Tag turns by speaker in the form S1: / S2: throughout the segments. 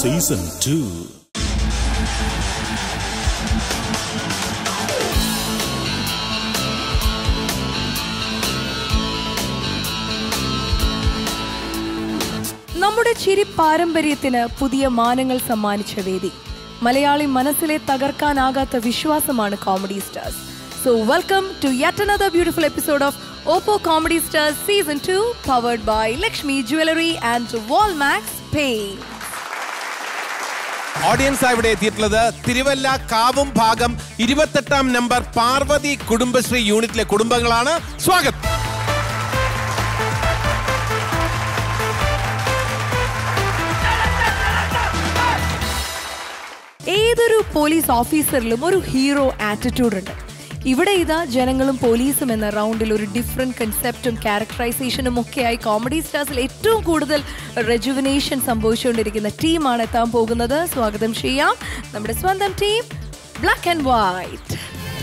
S1: Season two
S2: നമ്മുടെ ചിരി പാരമ്പര്യത്തിന് പുതിയ മാനങ്ങൾ സമ്മാനിച്ച വേദി മലയാളി മനസ്സിലെ തകർക്കാനാകാത്ത വിശ്വാസമാണ് comedy stars so welcome to yet another beautiful episode of Oppo comedy stars season two powered by Lakshmi jewellery and Walmax pay
S3: audience ഇവിടെ എത്തിയിട്ടുള്ളത് തിരുവല്ല കാവും ഭാഗം ഇരുപത്തെട്ടാം നമ്പർ പാർവതി കുടുംബശ്രീ യൂണിറ്റിലെ കുടുംബങ്ങളാണ് സ്വാഗതം
S2: ഏതൊരു പോലീസ് ഓഫീസറിലും ഒരു ഹീറോ ആറ്റിറ്റ്യൂഡ് ഉണ്ട് ഇവിടെ ഇതാ ജനങ്ങളും പോലീസും എന്ന റൗണ്ടിൽ ഒരു ഡിഫറെന്റ് കൺസെപ്റ്റും ക്യാരക്ടറൈസേഷനും ഒക്കെയായി കോമഡി സ്റ്റാർസിൽ ഏറ്റവും കൂടുതൽ റെജുവിനേഷൻ സംഭവിച്ചുകൊണ്ടിരിക്കുന്ന ടീമാണ് എത്താൻ പോകുന്നത് സ്വാഗതം ചെയ്യാം നമ്മുടെ സ്വന്തം ടീം ബ്ലാക്ക് ആൻഡ് വൈറ്റ്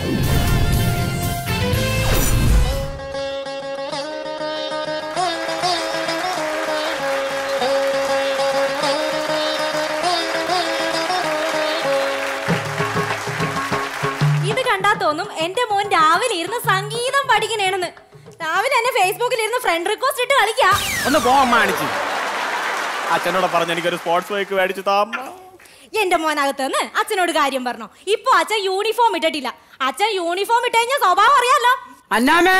S4: ഇത് കണ്ടാ തോന്നും എന്റെ മോൻ രാവിലെ ഇരുന്ന് സംഗീതം പഠിക്കണേണെന്ന് രാവിലെ എന്നെ ഫേസ്ബുക്കിൽ ഇരുന്ന് ഫ്രണ്ട് റിക്വസ്റ്റ് ഇട്ട് കളിക്കാ
S5: ഒന്ന് പോവാൻ മാണിച്ച് അച്ഛനോട് പറഞ്ഞു എനിക്കൊരു സ്പോർട്സ് ബൈക്ക് മേടിച്ചു താ
S4: എന്റെ മോനകത്ത് നിന്ന് അച്ഛനോട് കാര്യം പറഞ്ഞു ഇപ്പൊ അച്ഛൻ യൂണിഫോം ഇട്ടിട്ടില്ല അച്ഛൻ യൂണിഫോം ഇട്ട് കഴിഞ്ഞാൽ സ്വഭാവം അറിയാലോ
S6: അന്നാമേ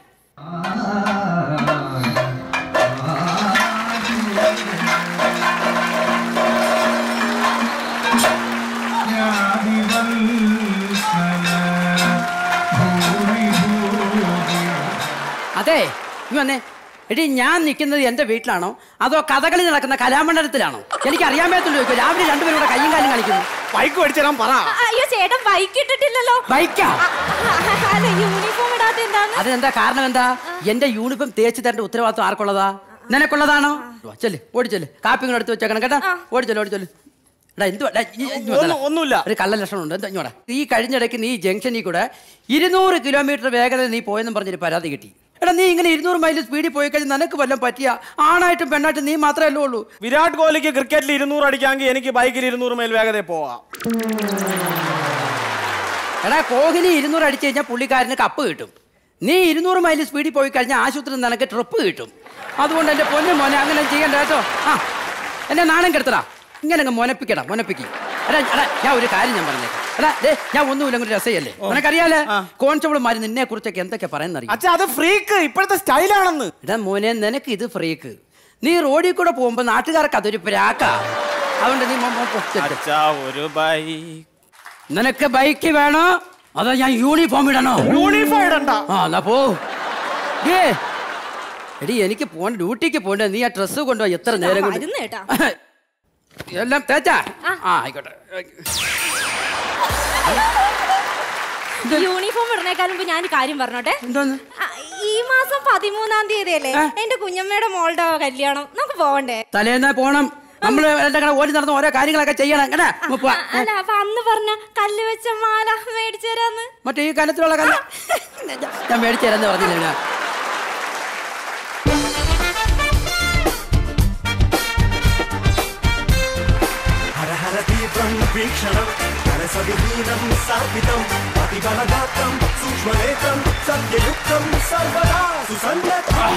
S6: അതെ നീ വന്നേ എടി ഞാൻ നിൽക്കുന്നത് എന്റെ വീട്ടിലാണോ അതോ കഥകളി നടക്കുന്ന കലാമണ്ഡലത്തിലാണോ എനിക്ക് അറിയാൻ പറ്റുള്ളൂ ചോദിക്കും രാവിലെ രണ്ടുപേരും കൂടെ കയ്യും കാലും കളിക്കുന്നു
S5: ബൈക്ക് മേടിച്ചു തരാൻ പറ
S4: അ- അയ്യോ ചേട്ടൻ ബൈക്ക് ഇട്ടിട്ടില്ലല്ലോ
S6: ബൈക്കാ
S4: അ- അ- അല്ല യൂണിഫോം ഇടാത്ത എന്താണ്
S6: അതിനെന്താ കാരണം എന്താ എന്റെ യൂണിഫോം തേച്ച് തരേണ്ട ഉത്തരവാദിത്വം ആർക്കുള്ളതാ നിനക്കുള്ളതാണോ ചെല് ഓടിച്ചെല് കാപ്പി ഇങ്ങനെ എടുത്ത് വെച്ചേക്കണം കേട്ടാ ഓടിച്ചെല് ഓടിച്ചെല് എടാ എന്തുവാ എടാ, ഈ- ഇങ്ങ് വന്നെടാ.
S5: ഒന്നും- ഒന്നുമില്ല.
S6: ഒരു കള്ള ലക്ഷണം ഉണ്ട് എന്താ ഇങ്ങോട്ടാ ഈ കഴിഞ്ഞിടയ്ക്ക് നീ ജംഗ്ഷനിൽ കൂടെ ഇരുന്നൂറ് കിലോമീറ്റർ വേഗത നീ പോയെന്നും പറഞ്ഞൊരു പരാതി കിട്ടി എടാ നീ ഇങ്ങനെ ഇരുന്നൂറ് മൈൽ സ്പീഡിൽ പോയി കഴിഞ്ഞാൽ നിനക്ക് വല്ലതും പറ്റിയ ആണായിട്ടും പെണ്ണായിട്ടും നീ മാത്രമല്ലേ ഉള്ളൂ
S5: വിരാട് കോഹ്ലിക്ക് ക്രിക്കറ്റിൽ ഇരുന്നൂറ് അടിക്കാമെങ്കിൽ എനിക്ക് ബൈക്കിൽ ഇരുന്നൂറ് മൈൽ വേഗതയിൽ പോവാം
S6: എടാ കോഹ്ലി ഇരുന്നൂറ് അടിച്ചു കഴിഞ്ഞാൽ പുള്ളിക്കാരന് കപ്പ് കിട്ടും നീ ഇരുന്നൂറ് മൈൽ സ്പീഡിൽ പോയി കഴിഞ്ഞാൽ ആശുപത്രിയിൽ നിനക്ക് ട്രിപ്പ് കിട്ടും അതുകൊണ്ട് എൻ്റെ പൊന്നു മോനെ അങ്ങനെ ചെയ്യണ്ട കേട്ടോ ആ എന്നെ നാണം കെടുത്തടാ ഇങ്ങനെ അങ്ങ് മൊനപ്പിക്കടാ മൊനപ്പിക്ക് എടാ എടാ ഞാൻ ഒരു കാര്യം ഞാൻ പറഞ്ഞേക്കാം എടാ ദേ ഞാൻ ഒന്നുമില്ല ഒരു രസയല്ലേ നിനക്കറിയാലേ കോൺസ്റ്റബിൾമാർ നിന്നെ കുറിച്ചൊക്കെ എന്തൊക്കെ പറയുന്നറിയാം
S5: അച്ഛാ അത് ഫ്രീക്ക് ഇപ്പോഴത്തെ സ്റ്റൈലാണെന്ന്
S6: എടാ മോനെ നിനക്ക് ഇത് ഫ്രീക്ക് നീ റോഡിൽ കൂടെ പോകുമ്പോൾ നാട്ടുകാർക്ക് അതൊരു പ്രാക്കാ അതുകൊണ്ട് നീ മോ- മോ- പോ, ചെല്ല്.
S5: അച്ഛാ ഒരു ബൈക്ക്
S6: നിനക്ക് ബൈക്ക് വേണോ അതോ ഞാൻ യൂണിഫോം ഇടണോ
S5: യൂണിഫോം ഇടണ്ട
S6: ആ എന്നാ പോ ഏ എടി എനിക്ക് പോണ്ട ഡ്യൂട്ടിക്ക് പോണ്ടേ നീ ആ ഡ്രസ്സ് കൊണ്ടുപോയി എത്ര നേരം കൊണ്ട്
S4: വരുന്നു കേട്ടാ
S6: എല്ലാം തേച്ചാ ആ ആയിക്കോട്ടെ
S4: യൂണിഫോം ഇടണേക്കാളും മുമ്പ് ഞാൻ ഒരു കാര്യം പറഞ്ഞോട്ടെ
S6: എന്തോന്ന്
S4: ആ, ഈ മാസം പതിമൂന്നാം തീയതി അല്ലേ എന്റെ കുഞ്ഞമ്മയുടെ മോളുടെ കല്യാണം നമുക്ക് പോകണ്ടേ
S6: തലേന്ന് പോണം നമ്മൾ എല്ലാം കൂടെ ഓടി നടന്ന് ഓരോ കാര്യങ്ങളൊക്കെ ചെയ്യണം കേട്ടാ ഉമ്മ പോവാ.
S4: അല്ല അപ്പൊ അന്ന് പറഞ്ഞ കല്ല് വെച്ച മാല മേടിച്ചു തരാന്ന്
S6: മറ്റേ ഈ കനത്തിലുള്ള കല്ല ഞാൻ മേടിച്ചു തരാന്ന് പറഞ്ഞില്ല ഞാൻ
S7: హరహర తీవ్రం వీక్షణం హరసవిహీనం స్థాపితం అతిబలగాత్రం సూక్ష్మనేత్రం సత్యయుక్తం సర్వదా సుసన్నతం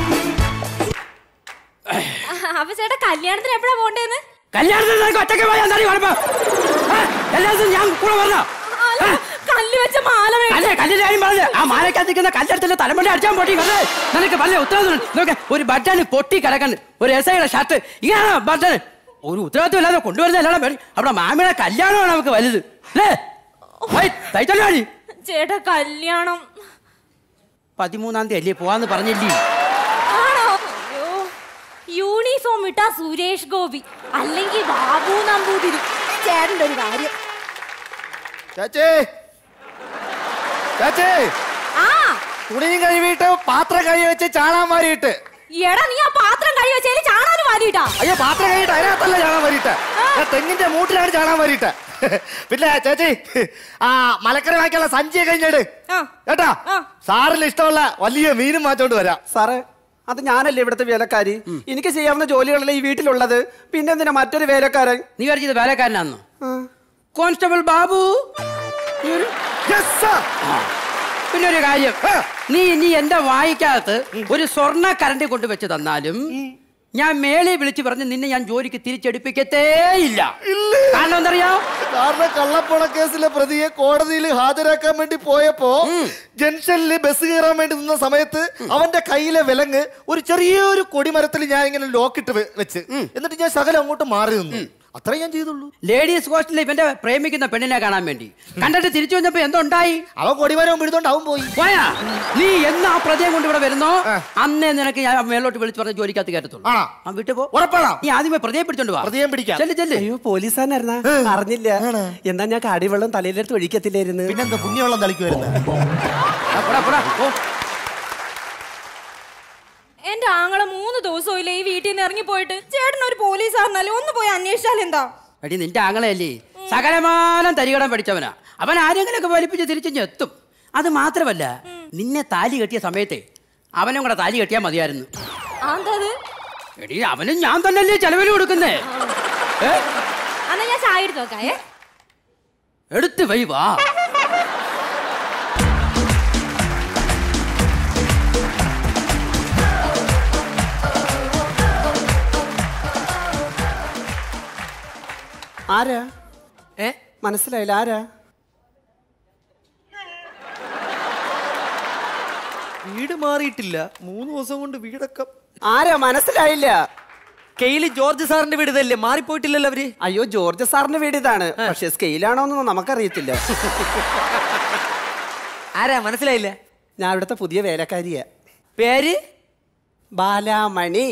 S4: അപ്പൊ ചേട്ടാ കല്യാണത്തിന് എപ്പോഴാ പോണ്ടേന്ന്
S6: കല്യാണത്തിന് നിനക്ക് ഒറ്റയ്ക്ക് പോയാൽ എന്താ കുഴപ്പം ഏ? എല്ലാ ദിവസവും ഞാൻ കൂടെ പറഞ്ഞോ
S4: അല്ല, കല്ല് വെച്ച മാല മേടിച്ചു
S6: അല്ലേ കല്ലിന്റെ കാര്യം പറഞ്ഞു ആ മാലക്കകത്ത് നിൽക്കുന്ന കല്ലെടുത്തിന്റെ തലമുടി അടിച്ചാൻ പൊട്ടി കണ്ടേ നിനക്ക് വല്ല ഉത്തരവാദിത്വം നോക്കെ ഒരു ബട്ടൺ പൊട്ടി കിടക്കണ്ട് ഒരു എസ് ഐയുടെ ഷർട്ട് ഇങ്ങനെ ബട്ടൺ ഒരു ഉത്തരവാദിത്വം ഇല്ലാതെ കൊണ്ടുവരുന്ന എല്ലാം മേടി അവിടെ മാമിയുടെ കല്യാണമാണ് നമുക്ക് വലുത് അല്ലേ തൈത്തല്ലേ മതി
S4: ചേട്ടാ കല്യാണം
S6: പതിമൂന്നാം തീയതി അല്ലേ പോവാന്ന് പറഞ്ഞില്ലേ
S4: ആണോ അയ്യോ യൂണിഫോം ഇട്ടാ സുരേഷ് ഗോപി അല്ലെങ്കിൽ ബാബു നമ്പൂതിരി ചേട്ടന്റെ ഒരു കാര്യം
S5: ചേച്ചി ചേച്ചി
S4: ആ
S5: തുണിയും കഴുകിയിട്ട് പാത്രം കഴുകി വെച്ച് ചാണാൻ മാറിയിട്ട്
S4: എടാ നീ ആ പാത്രം കഴി വെച്ചേല് ചാണാനും വാരിയിട്ടാ
S5: അയ്യോ പാത്രം കഴുകിയിട്ട് അതിനകത്തല്ല ചാണാൻ മാറിയിട്ട് ഞാൻ തെങ്ങിന്റെ മൂട്ടിലാണ് ചാണാൻ മാറിയിട്ട് പിന്നെ ചേച്ചി ആ മലക്കറി വാങ്ങിക്കാനുള്ള സഞ്ചി കഴിഞ്ഞിട്
S4: ആ.
S5: കേട്ടാ
S4: ആ.
S5: സാറിന് ഇഷ്ടമുള്ള വലിയ മീനും വാങ്ങിച്ചോണ്ട് വരാം
S6: സാറേ
S1: അത് ഞാനല്ലേ ഇവിടുത്തെ വേലക്കാരി എനിക്ക് ചെയ്യാവുന്ന ജോലികളല്ലേ ഈ വീട്ടിലുള്ളത് പിന്നെ എന്തിനാ മറ്റൊരു വേലക്കാരൻ
S6: നീ വരച്ചത് വേലക്കാരനാന്നോ കോൺസ്റ്റബിൾ ബാബു നീ ഒരു- പിന്നെ ഒരു കാര്യം നീ ഇനി എന്റെ വായിക്കകത്ത് ഒരു സ്വർണ്ണ കരണ്ടി കൊണ്ട് വെച്ച് തന്നാലും ഞാൻ മേളെ വിളിച്ചു പറഞ്ഞ് നിന്നെ ഞാൻ ജോലിക്ക് തിരിച്ചെടുപ്പിക്കത്തേ ഇല്ല കാരണം എന്തറിയാം
S5: കാരണം കള്ളപ്പണ കേസിലെ പ്രതിയെ കോടതിയിൽ ഹാജരാക്കാൻ വേണ്ടി പോയപ്പോ ജംഗ്ഷനിൽ ബസ് കയറാൻ വേണ്ടി നിന്ന സമയത്ത് അവന്റെ കയ്യിലെ വിലങ്ങ് ഒരു ചെറിയൊരു കൊടിമരത്തിൽ ഞാൻ ഇങ്ങനെ ലോക്കിട്ട് വെ- വെച്ച് എന്നിട്ട് ഞാൻ ശകലം അങ്ങോട്ട് മാറി നിന്നു അത്രേ ഞാൻ ചെയ്തുള്ളൂ
S6: ലേഡീസ് ഹോസ്റ്റലിൽ ഇവന്റെ പ്രേമിക്കുന്ന പെണ്ണിനെ കാണാൻ വേണ്ടി കണ്ടിട്ട് തിരിച്ചു വന്നപ്പോ എന്തുണ്ടായി
S5: അവൻ കൊടിമരം പിടിച്ചോണ്ട് അവൻ പോയി
S6: പോയാ നീ എന്ന് ആ പ്രതിയെ കൊണ്ട് ഇവിടെ വരുന്നോ അന്നേ നിനക്ക് ഞാൻ മേലോട്ട് വിളിച്ചു പറഞ്ഞ ജോലിക്കകത്ത് കയറ്റത്തുള്ളൂ
S5: ആണോ?
S6: ആ വീട്ടിൽ പോ
S5: ഉറപ്പാണോ?
S6: നീ ആദ്യമേ പ്രതിയെ പിടിച്ചോണ്ട് വാ
S5: പ്രതിയെ പിടിക്കാം.
S6: ചെല്ല് ചെല്ല്
S1: അയ്യോ പോലീസുകാരനായിരുന്നാ അറിഞ്ഞില്ല എന്നാ ഞാൻ കാടിവെള്ളം തലയിലെടുത്ത് ഒഴിക്കത്തില്ലായിരുന്നു
S5: പിന്നെന്താ പുണ്യവെള്ളം തളിക്ക് വരുന്നത്
S6: ആ, പോടാ, പോടാ, പോ.
S4: എന്റെ ആങ്ങളെ മൂന്ന് ദിവസമില്ല ഈ വീട്ടിൽ നിന്ന് ഇറങ്ങി പോയിട്ട് ചേട്ടൻ ഒരു പോലീസാറിനല്ലേ ഒന്ന് പോയി അന്വേഷിച്ചാൽ എന്താ
S6: എടി നിന്റെ ആങ്ങളെയല്ലേ സകലമാനം തരികടം പഠിച്ചവനാ അവൻ ആരെങ്കിലൊക്കെ വലിപ്പിച്ച് തിരിച്ചു എത്തും അത് മാത്രമല്ല നിന്നെ താലി കെട്ടിയ സമയത്തെ അവനും കൂടെ താലി കെട്ടിയാൽ മതിയായിരുന്നു
S4: എന്താ അത്
S6: എടി അവനും ഞാൻ തന്നെയല്ലേ ചെലവിൽ കൊടുക്കുന്നേ ഏ?
S4: എന്നാ ഞാൻ ചായ എടുത്ത് നോക്കായേ
S6: എടുത്ത് വൈ വാ
S1: ആരാ ഏ മനസ്സിലായില്ല ആരാ
S8: വീട് മാറിയിട്ടില്ല മൂന്ന് ദിവസം കൊണ്ട് വീടൊക്കെ
S1: ആരാ മനസ്സിലായില്ല
S8: കെയില് ജോർജ് സാറിന്റെ വീട് ഇതല്ലേ മാറിപ്പോയിട്ടില്ലല്ലോ അവര്
S1: അയ്യോ ജോർജ് സാറിന്റെ വീട് ഇതാണ് പക്ഷെ സ്കെയിലാണോ എന്നൊന്നും നമുക്കറിയത്തില്ല
S8: ആരാ മനസ്സിലായില്ല
S1: ഞാൻ ഇവിടുത്തെ പുതിയ വേലക്കാരിയാ
S8: പേര്
S1: ബാലാമണി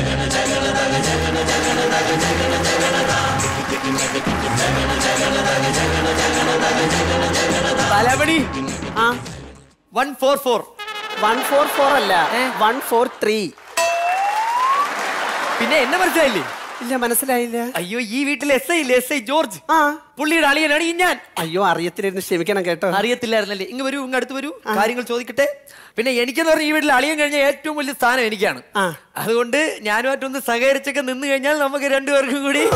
S8: ബാലാമണി
S1: ആ
S8: one four four
S1: one four four അല്ല വൺ ഫോർ ത്രീ
S8: പിന്നെ എന്നെ മനസ്സിലായില്ലേ
S1: ഇല്ല മനസ്സിലായില്ല
S8: അയ്യോ ഈ വീട്ടിലെ എസ് ഐ ഇല്ലേ എസ് ഐ ജോർജ്
S1: ആ
S8: പുള്ളിയുടെ അളിയനാണ് ഈ ഞാൻ
S1: അയ്യോ അറിയത്തില്ലായിരുന്നു ക്ഷമിക്കണം കേട്ടോ
S8: അറിയത്തില്ലായിരുന്നല്ലേ ഇങ്ങ് വരൂ ഇങ്ങ് അടുത്ത് വരൂ കാര്യങ്ങൾ ചോദിക്കട്ടെ പിന്നെ എനിക്കെന്ന് പറഞ്ഞാൽ ഈ വീട്ടിൽ അളിയൻ കഴിഞ്ഞ ഏറ്റവും വലിയ സ്ഥാനം എനിക്കാണ്
S1: ആ.
S8: അതുകൊണ്ട് ഞാനുമായിട്ടൊന്ന് സഹകരിച്ചൊക്കെ നിന്ന് കഴിഞ്ഞാൽ നമുക്ക് രണ്ടുപേർക്കും കൂടി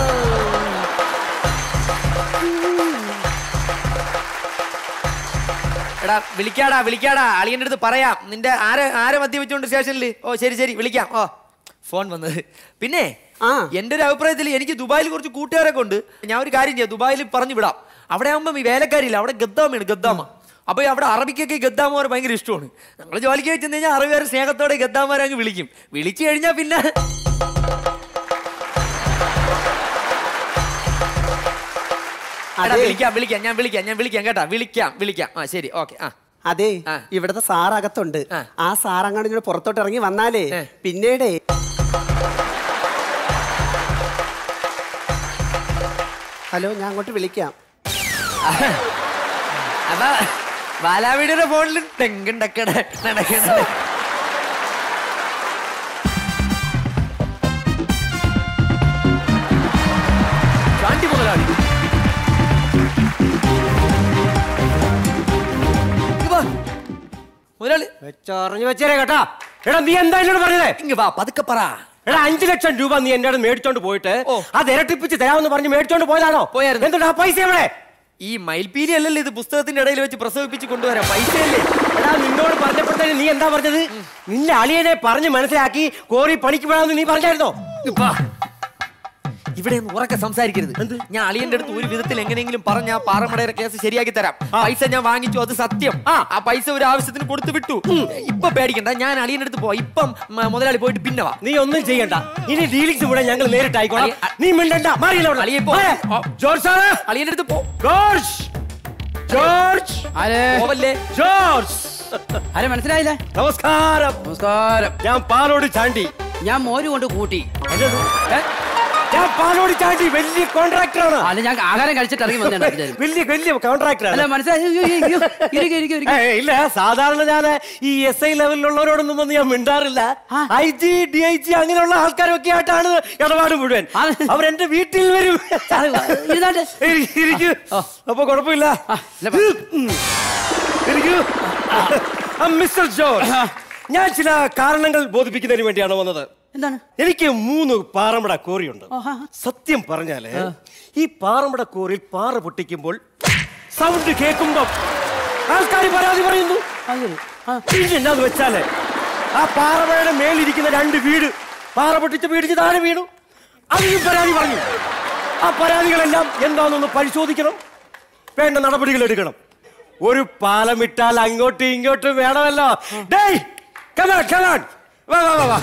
S8: എടാ വിളിക്കാടാ വിളിക്കാടാ അളിയന്റെ അടുത്ത് പറയാം നിന്റെ ആരെ ആരെ മദ്യപിച്ചോണ്ട് സ്റ്റേഷനിൽ ഓ ശരി ശരി വിളിക്കാം ഓ ഫോൺ വന്നത് പിന്നെ
S1: ആ.
S8: എന്റെ ഒരു അഭിപ്രായത്തിൽ എനിക്ക് ദുബായിൽ കുറച്ച് കൂട്ടുകാരൊക്കെ ഉണ്ട് ഞാൻ ഒരു കാര്യം ചെയ്യാം ദുബായിൽ പറഞ്ഞു വിടാം അവിടെ ആകുമ്പോൾ ഈ വേലക്കാരില്ല അവിടെ ഗദ്ദാമയാണ് ഗദ്ദാമ അപ്പൊ ഈ അവിടെ അറബിക്കൊക്കെ ഗദ്ദാമാർ ഭയങ്കര ഇഷ്ടമാണ് ഞങ്ങൾ ജോലിക്ക് വെച്ച് കഴിഞ്ഞാൽ അറബികാർ സ്നേഹത്തോടെ ഗദ്ദാമാരെ അങ്ങ് വിളിക്കും വിളിച്ചു കഴിഞ്ഞാൽ പിന്നെ എടാ,
S1: അതെ.
S8: വിളിക്കാം വിളിക്കാം ഞാൻ വിളിക്കാം ഞാൻ വിളിക്കാം കേട്ടാ വിളിക്കാം വിളിക്കാം ആ ശരി ഓക്കെ ആ
S1: അതെ
S8: ആ.
S1: ഇവിടുത്തെ സാർ അകത്തുണ്ട്
S8: ആ.
S1: ആ സാർ അങ്ങോട്ട് ഇങ്ങോട്ട് പുറത്തോട്ട് ഇറങ്ങി വന്നാലേ
S8: ഏ.
S1: പിന്നീടേ ഹലോ ഞാൻ അങ്ങോട്ട് വിളിക്കാം
S8: അതാ ബാലാവീടിയുടെ ഫോണിൽ ടെങ്കുണ്ടക്കട നടക്കണത് ശാന്തി മുതലാളി ഇങ്ങ് വാ. മുതലാളി
S9: വെച്ചറിഞ്ഞു വെച്ചേരെ കേട്ടാ എടാ നീ എന്താ എന്നോട് പറഞ്ഞത്
S8: ഇങ്ങ് വാ പതുക്കെ പറ
S9: എടാ അഞ്ചു ലക്ഷം രൂപ നീ എന്നോട് മേടിച്ചോണ്ട് പോയിട്ട്
S8: ഓ.
S9: അത് ഇരട്ടിപ്പിച്ച് തരാമെന്ന് പറഞ്ഞ് മേടിച്ചോണ്ട് പോയതാണോ
S8: പോയായിരുന്നു.
S9: എന്തുകൊണ്ട് ആ പൈസ എവിടെ
S8: ഈ മയിൽപീലി അല്ലല്ലോ ഇത് പുസ്തകത്തിന്റെ ഇടയിൽ വെച്ച് പ്രസവിപ്പിച്ച് കൊണ്ടുവരാം പൈസയല്ലേ
S9: എടാ നിന്നോട് പറഞ്ഞപ്പോഴത്തേന് നീ എന്താ പറഞ്ഞത് നിന്റെ അളിയനെ പറഞ്ഞ് മനസ്സിലാക്കി കോറി പണിക്ക് വിടാമെന്ന് നീ പറഞ്ഞായിരുന്നോ
S8: ഇപ്പാ. ഇവിടെ ഒന്ന് ഉറക്കെ സംസാരിക്കരുത് ഞാൻ അളിയന്റെ അടുത്ത് ഒരു വിധത്തിൽ എങ്ങനെയെങ്കിലും പറഞ്ഞ ആ പാറമടയുടെ കേസ് ശരിയാക്കി തരാം പൈസ ഞാൻ വാങ്ങിച്ചു അത് സത്യം ആ പൈസ ഒരു ആവശ്യത്തിന് കൊടുത്തു വിട്ടു ഇപ്പൊ പേടിക്കണ്ട ഞാൻ അളിയന്റെ അടുത്ത് പോവാം ഇപ്പം മ- മുതലാളി പോയിട്ട് പിന്നെ വാ
S9: നീ ഒന്നും ചെയ്യണ്ട ഇനി ഡീലിങ്സ് ഇവിടെ ഞങ്ങൾ നേരിട്ടായിക്കോളാം
S8: അളിയ- അ-
S9: നീ മിണ്ടണ്ട മാറിയില്ല അവിടെ.
S8: അളിയെ പോ.
S9: മാറ്.
S8: ഓ.
S9: ജോർജ് സാറേ
S8: അളിയന്റെ അടുത്ത് പോ
S9: ജോർജ് ജോർജ്
S6: ആരെ
S8: പോവല്ലേ
S9: ജോർജ്
S6: ആരെ മനസ്സിലായില്ല
S9: നമസ്കാരം
S6: നമസ്കാരം
S9: ഞാൻ പാലോട് ചാണ്ടി
S6: ഞാൻ മോര് കൊണ്ട് കൂട്ടി
S9: ഏ? ഞാൻ പാലോട് ചാണ്ടി വലിയ കോൺട്രാക്ടറാണ്
S6: അല്ല ഞാൻ ആഹാരം കഴിച്ചിട്ട് ഇറങ്ങി വന്നേണ്ട
S9: വലിയ വലിയ കോൺട്രാക്ടറാണ്
S6: അല്ല മനസ്സിലായി അയ്യോ, അയ്യോ, അയ്യോ. ഇരിക്ക്, ഇരിക്ക്, ഇരിക്ക്.
S9: ഏയ് ഇല്ല സാധാരണ ഞാൻ ഈ എസ് ഐ ലെവലിലുള്ളവരോടൊന്നും വന്ന് ഞാൻ മിണ്ടാറില്ല
S6: ആ.
S9: I G D I G അങ്ങനെയുള്ള ആൾക്കാരൊക്കെ ആയിട്ടാണ് ഇടപാട് മുഴുവൻ
S6: ആ.
S9: അവരെന്റെ വീട്ടിൽ വരും
S6: അത് ഇരുന്നാട്ടെ.
S9: ഇരി- ഇരിക്കൂ അപ്പൊ കുഴപ്പമില്ല
S6: ഇല്ല, പ-
S9: ഉം. ഇരിക്കൂ മിസ്റ്റർ ജോർജ് ഞാൻ ചില കാരണങ്ങൾ ബോധിപ്പിക്കുന്നതിന് വേണ്ടിയാണ് വന്നത്
S6: എന്താണ്
S9: എനിക്ക് മൂന്ന് പാറമട കോറിയുണ്ട്
S6: ആഹാ.
S9: സത്യം പറഞ്ഞാല് ഈ പാറമട കോറിൽ പാറ പൊട്ടിക്കുമ്പോൾ സൗണ്ട് കേൾക്കുമ്പോൾ ആൾക്കാർ പരാതി പറയുന്നു പിന്നെ എന്നാന്ന് വെച്ചാല് ആ പാറമഴയുടെ മേലിരിക്കുന്ന രണ്ട് വീട് പാറ പൊട്ടിച്ച് വീടിച്ച് താഴെ വീണു അതിനും പരാതി പറഞ്ഞു ആ പരാതികളെല്ലാം എന്താണെന്നൊന്ന് പരിശോധിക്കണം വേണ്ട നടപടികൾ എടുക്കണം ഒരു പാലമിട്ടാൽ അങ്ങോട്ടും ഇങ്ങോട്ടും വേണമല്ലോ ഡേയ് കമാൺ കമാൺ വാ വാ വാ വാ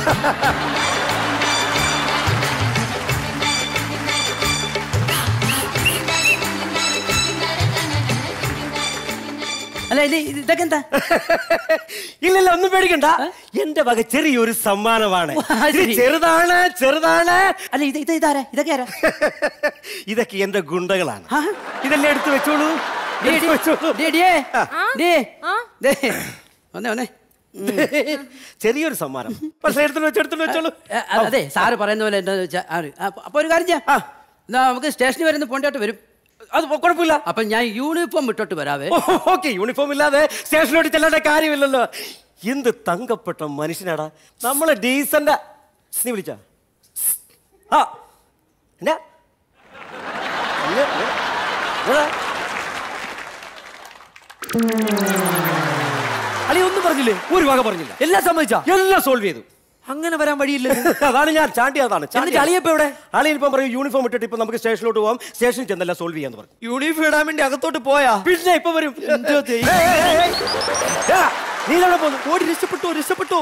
S6: അല്ല ഇത് ഇത് ഇതൊക്കെ എന്താ
S9: ഇല്ലല്ല ഒന്നും പേടിക്കണ്ട എന്റെ വക ചെറിയൊരു സമ്മാനമാണ്
S6: ആ,
S9: ഇത്
S6: ശരി.
S9: ചെറുതാണ് ചെറുതാണ്
S6: അല്ല ഇത് ഇത് ഇതാരാ ഇതൊക്കെ ആരാ
S9: ഇതൊക്കെ എന്റെ ഗുണ്ടകളാണ്
S6: ആ?
S9: ഇതെല്ലാം എടുത്തു വെച്ചോളൂ
S6: ഡേ,
S9: എടുത്ത്
S6: ഡേ,
S9: വെച്ചോളൂ.
S6: ഡേ, ഡേ, ഡേ,
S4: ആ?
S6: ദേ, വന്നേ വന്നേ
S9: ചെറിയൊരു സമ്മാനം പക്ഷെ എടുത്തു വെച്ചോ എടുത്തു വെച്ചോളൂ
S6: ഏ, അ- അതെ സാറ് പറയുന്ന പോലെ എന്താന്ന് വെച്ചാൽ ആണ് അപ്പൊ അപ്പൊ ഒരു കാര്യം ചെയ്യാം എന്നാ നമുക്ക് സ്റ്റേഷനിൽ വരുന്ന പോണ്ടായിട്ട് വരും
S9: അത് കുഴപ്പമില്ല
S6: അപ്പൊ ഞാൻ യൂണിഫോം ഇട്ടോട്ട് വരാവേ
S9: ഓക്കെ യൂണിഫോം ഇല്ലാതെ സ്റ്റേഷനിലോട്ട് ചെല്ലേണ്ട കാര്യമില്ലല്ലോ എന്ത് തങ്കപ്പെട്ട മനുഷ്യനാടാ നമ്മളെ ഡീസന്റ് നീ വിളിച്ച ആ എന്നാ ഇല്ല, ഇല്ല. എവിടാ? അളി ഒന്നും പറഞ്ഞില്ലേ ഒരു വക പറഞ്ഞില്ല
S8: എല്ലാം സമ്മതിച്ചാ
S9: എല്ലാം സോൾവ് ചെയ്തു
S8: അങ്ങനെ വരാൻ വഴിയില്ല
S9: അതാണ് ഞാൻ ചാണ്ടി അതാണ്
S8: എന്നിട്ട് അളിയപ്പ എവിടെ?
S9: അളിയൻ ഇപ്പം പറയും യൂണിഫോം ഇട്ടിട്ട് ഇപ്പൊ നമുക്ക് സ്റ്റേഷനിലോട്ട് പോവാം സ്റ്റേഷനിൽ ചെന്നെല്ലാം സോൾവ് ചെയ്യാന്ന് പറഞ്ഞു
S8: യൂണിഫോം ഇടാൻ വേണ്ടി അകത്തോട്ട് പോയാ
S9: പിന്നെ ഇപ്പൊ വരും
S8: എന്തോ ചെയ്യും?
S9: ഏയ്, ഏയ്, ഏയ്, ഏയ്. ഏ, നീ ഇതാ പോന്നു
S8: ഓടി രക്ഷപ്പെട്ടോ രക്ഷപ്പെട്ടോ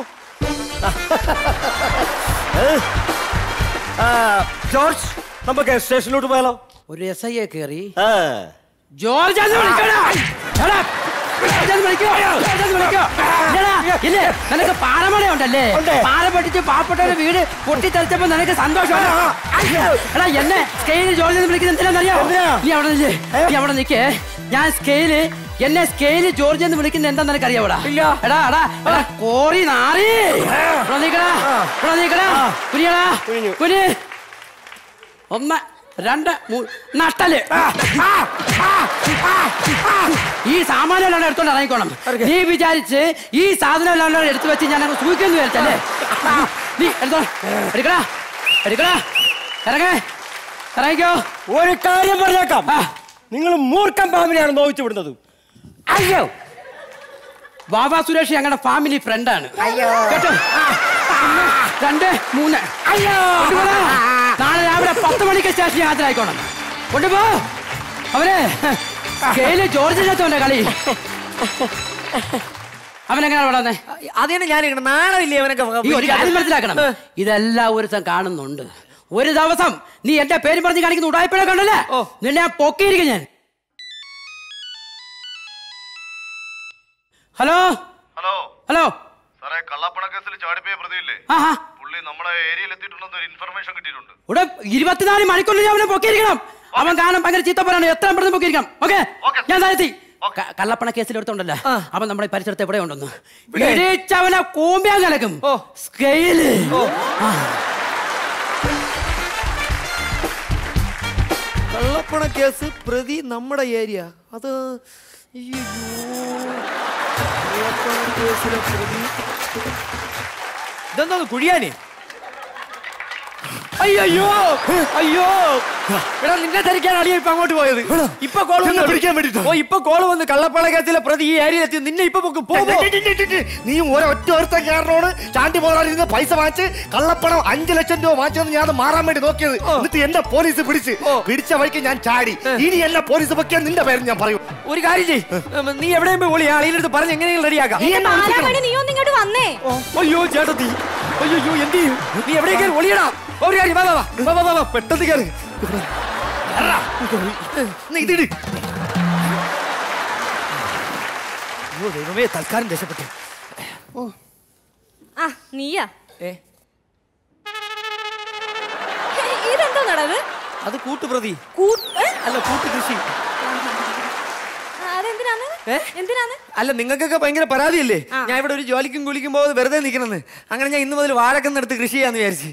S9: ആ, ജോർജ് നമുക്ക് സ്റ്റേഷനിലോട്ട് പോയാലോ
S6: ഒരു എസ് ഐ എ കയറി
S9: ആ.
S6: ജോർജ് എന്ന് വിളിക്കടാ. എടാ, ജോർജ് എന്ന് വിളിക്കോ? ജോർജ് എന്ന് വിളിക്കോ? ഇല്ലടാ, ഇല്ലേ, നിനക്ക് പാറമട ഉണ്ടല്ലേ
S9: ഉണ്ട്.
S6: പാറ പൊട്ടിച്ച് പാവപ്പെട്ടവരുടെ വീട് പൊട്ടിത്തെറിച്ചപ്പോ നിനക്ക് സന്തോഷമാണ് എടാ എന്നെ സ്കെയില് ജോർജ് എന്ന് വിളിക്കുന്നത് എന്തിനാണെന്നറിയോ
S9: എന്തിനാ?
S6: നീ അവിടെ നില്ലേ നീ അവിടെ നിൽക്കേ ഞാൻ സ്കെയില് എന്നെ സ്കെയില് ജോർജ് എന്ന് വിളിക്കുന്നത് എന്താ നിനക്ക് അറിയാവൂടാ
S9: ഇല്ല.
S6: എടാ എടാ എടാ കോറി നാറി ഇവിടെ നീക്കടാ ഇവിടെ നീക്കടാ കുനിയടാ
S9: കുനിഞ്ഞു.
S6: കുനി ഒന്ന് രണ്ട് മൂന്ന് നട്ടല് ഈ സാമാനം എല്ലാം എടുത്തോണ്ട് ഇറങ്ങിക്കോണം നീ വിചാരിച്ച് ഈ സാധനം എല്ലാം എടുത്തു വെച്ച് ഞാൻ അങ്ങ് സൂക്ഷിക്കുന്നു വിചാരിച്ചല്ലേ നീ എടുത്തോ എടുക്കടാ എടുക്കടാ ഇറങ്ങേ ഇറങ്ങിക്കോ
S9: ഒരു കാര്യം പറഞ്ഞേക്കാം
S6: ആ.
S9: നിങ്ങൾ മൂർഖം പാമ്പിനെയാണ് നോവിച്ചു വിടുന്നത്
S6: അയ്യോ ബാബാ സുരേഷ് ഞങ്ങളുടെ ഫാമിലി ഫ്രണ്ടാണ് കേട്ടോ ഒന്ന്, രണ്ട് മൂന്ന് അയ്യോ നാളെ രാവിലെ പത്ത് മണിക്ക് സ്റ്റേഷനിൽ ഹാജരായിക്കോണം കൊണ്ടുപോ അവന് സ്കെയില് ജോർജിനകത്തോന്റെ കളി അവനെങ്ങനെ വളർന്നേ
S8: അതാണ് ഞാൻ ഇങ്ങനെ നാണമില്ലേ അവനൊക്കെ
S6: ഈ ഒരു കാര്യം മനസ്സിലാക്കണം ഇതെല്ലാം ഒരുത്തൻ കാണുന്നുണ്ട് ഒരു ദിവസം നീ എന്റെ പേര് പറഞ്ഞ് കാണിക്കുന്ന ഉടായ്പഴ കണ്ടല്ലേ നിന്നെ ഞാൻ പൊക്കിയിരിക്കും ഞാൻ ഹലോ
S10: ഹലോ
S6: ഹലോ
S10: സാറേ കള്ളപ്പണ കേസിൽ ചാടിപ്പോയ പ്രതിയില്ലേ
S6: ആ ആ
S10: പുള്ളി നമ്മുടെ ഏരിയയിൽ എത്തിയിട്ടുണ്ടെന്ന് ഒരു ഇൻഫർമേഷൻ കിട്ടിയിട്ടുണ്ട്
S6: ഇവിടെ ഇരുപത്തിനാല് മണിക്കൂറിൽ അവനെ പൊക്കിയിരിക്കണം അവൻ കാണാൻ ഭയങ്കര ചീത്ത പറയാണ് എത്രയും പെട്ടെന്ന് പൊക്കിയിരിക്കണം ഓക്കെ
S10: Okay.
S6: ഞാൻ താഴെത്തി
S10: Okay.
S6: ക- കള്ളപ്പണ കേസിൽ എടുത്തോണ്ടല്ലോ അവൻ നമ്മുടെ ഈ പരിസരത്ത് എവിടെ ഉണ്ടെന്ന് ഇടിച്ചവനെ കൂമ്പ്യാൻ കലക്കും സ്കെയില് ആ.
S8: കള്ളപ്പണ കേസ് പ്രതി നമ്മുടെ ഏരിയ അത് അയ്യോ. കള്ളപ്പണ കേസിലെ പ്രതി ഇതെന്താ കുഴിയാനേ അയ്യോ അയ്യോ എടാ നിന്നെ ധരിക്കാൻ അടിയ ഇപ്പൊ അങ്ങോട്ട് പോയത് ഇപ്പൊ കോൾ
S5: എന്നെ പിടിക്കാൻ വേണ്ടിയിട്ടാ?
S8: ഓ ഇപ്പൊ കോൾ വന്ന് കള്ളപ്പണ കേസിലെ പ്രതി ഈ ഏരിയയിൽ എത്തി നിന്നെ ഇപ്പൊ പൊക്കും. പോ, പോ.
S5: നീ ഒരൊറ്റ ഒരുത്തൻ കാരണമാണ് ചാണ്ടി പോകാറിരുന്ന് പൈസ വാങ്ങിച്ച് കള്ളപ്പണം അഞ്ചു ലക്ഷം രൂപ വാങ്ങിച്ചത് ഞാൻ അത് മാറാൻ വേണ്ടി നോക്കിയത് എന്നിട്ട് എന്നെ പോലീസ് പിടിച്ച് പിടിച്ച വഴിക്ക് ഞാൻ ചാടി ഇനി എന്നെ പോലീസ് പൊക്കിയാൽ നിന്റെ പേര് ഞാൻ പറയും
S8: ഒരു കാര്യം ചെയ് ഉം, നീ എവിടെയും പോയി ഒളി അളിയിലെടുത്ത് പറഞ്ഞ് എങ്ങനെയെങ്കിലും റെഡിയാക്കാം
S5: നീ എന്നെ വിളിച്ചിക്കണം.
S4: പാലാമണി നീ ഒന്ന് ഇങ്ങോട്ട് വന്നേ
S8: അയ്യോ ചേട്ടത്തി അയ്യോ അയ്യോ എന്ത് ചെയ്യും നീ എവിടെയൊക്കെ ഒളിയടാ ഒരു കാര്യം വാ വാ വാ വാ വാ വാ വാ പെട്ടെന്ന് കയറി
S5: ഇതിട്
S8: അയ്യോ ദൈവമേ തൽക്കാലം രക്ഷപ്പെട്ടു
S4: ആ നീയാ
S8: ഏ
S4: ഇതെന്താ നടവ്
S8: അത് കൂട്ടുപ്രതി
S4: കൂ- ഏ?
S8: അല്ല കൂട്ടുകൃഷി
S4: ആ, അതെന്തിനാന്ന്
S8: ഏ?
S4: എന്തിനാന്ന്
S8: അല്ല നിങ്ങൾക്കൊക്കെ ഭയങ്കര പരാതിയല്ലേ
S4: ആ.
S8: ഞാൻ ഇവിടെ ഒരു ജോലിക്കും കുളിക്കും പോകാതെ വെറുതെ നിൽക്കണമെന്ന് അങ്ങനെ ഞാൻ ഇന്ന് മുതൽ വാഴക്കം എടുത്ത് കൃഷി ചെയ്യാന്ന് വിചാരിച്ചു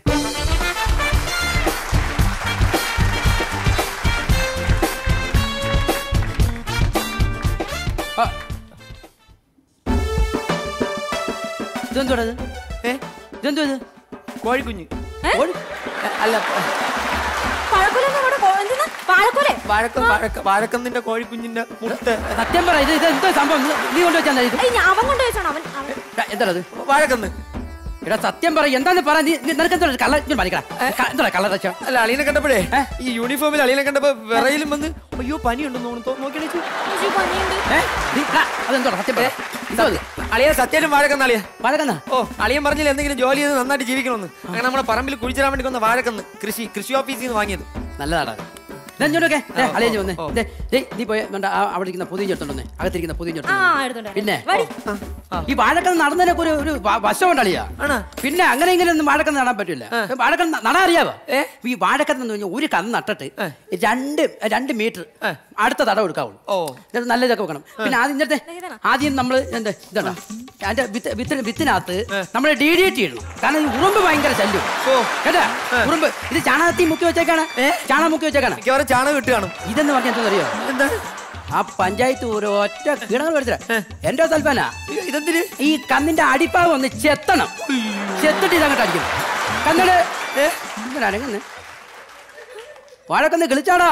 S6: ഇത് ഇതെന്തോടാ ഇത്
S8: ഏ
S6: ഇതെന്തോ ഇത്
S8: കോഴിക്കുഞ്ഞ്
S6: കോഴി?
S8: അല്ല
S4: പഴക്കൊലെന്ന് ഇവിടെ കോ- എന്തിനാ? വാഴക്കൊലെ
S8: വാഴക്ക വാഴക്ക വാഴക്കന്നിന്റെ കോഴിക്കുഞ്ഞിന്റെ മുട്ട
S6: സത്യം പറ ഇത് ഇത് എന്തോ സംഭവം നീ- നീ കൊണ്ടുവച്ചാ ഇത്
S4: ഏയ്, ഞാൻ അവൻ കൊണ്ട് വെച്ചാണ് അവൻ അവൻ
S6: എന്താ അത്
S8: വാഴക്കന്ന്
S6: എടാ സത്യം പറ എന്താന്ന് പറ നീ നീ- നിനക്ക് എന്താ കള്ള ഇങ്ങോട്ട് മാറിക്കടാ. ക- എന്താ കളർ വെച്ചോ
S8: അല്ല അളിയനെ കണ്ടപ്പോഴേ
S6: ഏ?
S8: ഈ യൂണിഫോമിൽ അളിയനെ കണ്ടപ്പോ വിറയിലും വന്ന് അയ്യോ പനിയുണ്ടെന്ന് തോന്നുന്നു നോക്കിയാ
S4: ചേച്ചി പനിയുണ്ട്
S6: ഏ നീ ടാ, അതെന്തോടാ സത്യം പറ ഇതോ അത്
S8: അളിയ സത്യാലും വാഴക്കന്ന് അളിയ
S6: വഴക്കന്നാ
S8: ഓ അളിയൻ പറഞ്ഞില്ല എന്തെങ്കിലും ജോലി ചെയ്ത് നന്നായിട്ട് ജീവിക്കണമെന്ന് അങ്ങനെ നമ്മുടെ പറമ്പിൽ കുഴിച്ചിടാൻ വേണ്ടി വന്ന വാഴക്കന്ന് കൃഷി കൃഷി ഓഫീസിൽ നിന്ന് വാങ്ങിയത്
S6: നല്ലതാടാ ഇതെഞ്ഞോടൊക്കെ അളിയഞ്ഞ് വന്നേ
S8: ഓ.
S6: ദേ, ദേ, നീ പോയ വേണ്ട ആ- അവിടെ ഇരിക്കുന്ന പൊതിഞ്ഞ് എടുത്തോണ്ടേ അകത്തിരിക്കുന്ന പൊതിഞ്ഞ്
S4: ആ
S6: എടുത്തോണ്ട്
S4: എടുത്തോണ്ട്
S6: പിന്നെ
S4: വടി.
S6: ഈ വാഴക്കന്ന് നടന്നതിനൊക്കെ ഒരു ഒരു വ- വശമുണ്ട് അളിയാ
S8: ആണോ?
S6: പിന്നെ അങ്ങനെ ഇങ്ങനെ ഒന്നും വാഴക്കന്ന് നടാൻ പറ്റില്ല വാഴക്കന്ന് ന- നടാൻ അറിയാവോ
S8: ഏ?
S6: ഈ വാഴക്കന്ന് എന്ന് പറഞ്ഞാൽ ഒരു കന്ന് നട്ടിട്ട് രണ്ട് രണ്ട് മീറ്റർ അടുത്ത തടം എടുക്കാവുള്ളൂ
S8: ഓ.
S6: എന്നിട്ട് നല്ല ഇതൊക്കെ വെക്കണം പിന്നെ ആദ്യം ഇന്നത്തെ ആദ്യം നമ്മൾ എന്താ ഇതാ അതിന്റെ വിത്ത് വിത്തിന് വിത്തിനകത്ത് നമ്മൾ ഡി ഡി ടി ഇടണം കാരണം ഈ ഉറുമ്പ് ഭയങ്കര ശല്യം
S8: ഓ.
S6: കേട്ടാ ഉറുമ്പ് ഇത് ചാണകത്തി മുക്കി വെച്ചേക്കാണ് ചാണകം മുക്കി വെച്ചേക്കാണ്
S8: മിക്കവാറും ചാണകം ഇട്ട് കാണും
S6: ഇതെന്ന് പറഞ്ഞാൽ എന്താ അറിയോ
S8: എന്താ
S6: ആ പഞ്ചായത്ത് ഒരു ഒറ്റ കിണങ്ങൾ പഠിച്ചില്ല എന്റെ സൽപ്പന
S8: ഇതെന്തിന്
S6: ഈ കന്നിന്റെ അടിപ്പാവ് ഒന്ന് ചെത്തണം ചെത്തിട്ട് ഇതങ്ങോട്ട് അടിക്കും കന്നിട് ഇങ്ങനെ അനങ്ങുന്നു വാഴക്കന്ന് കിളിച്ചാടാ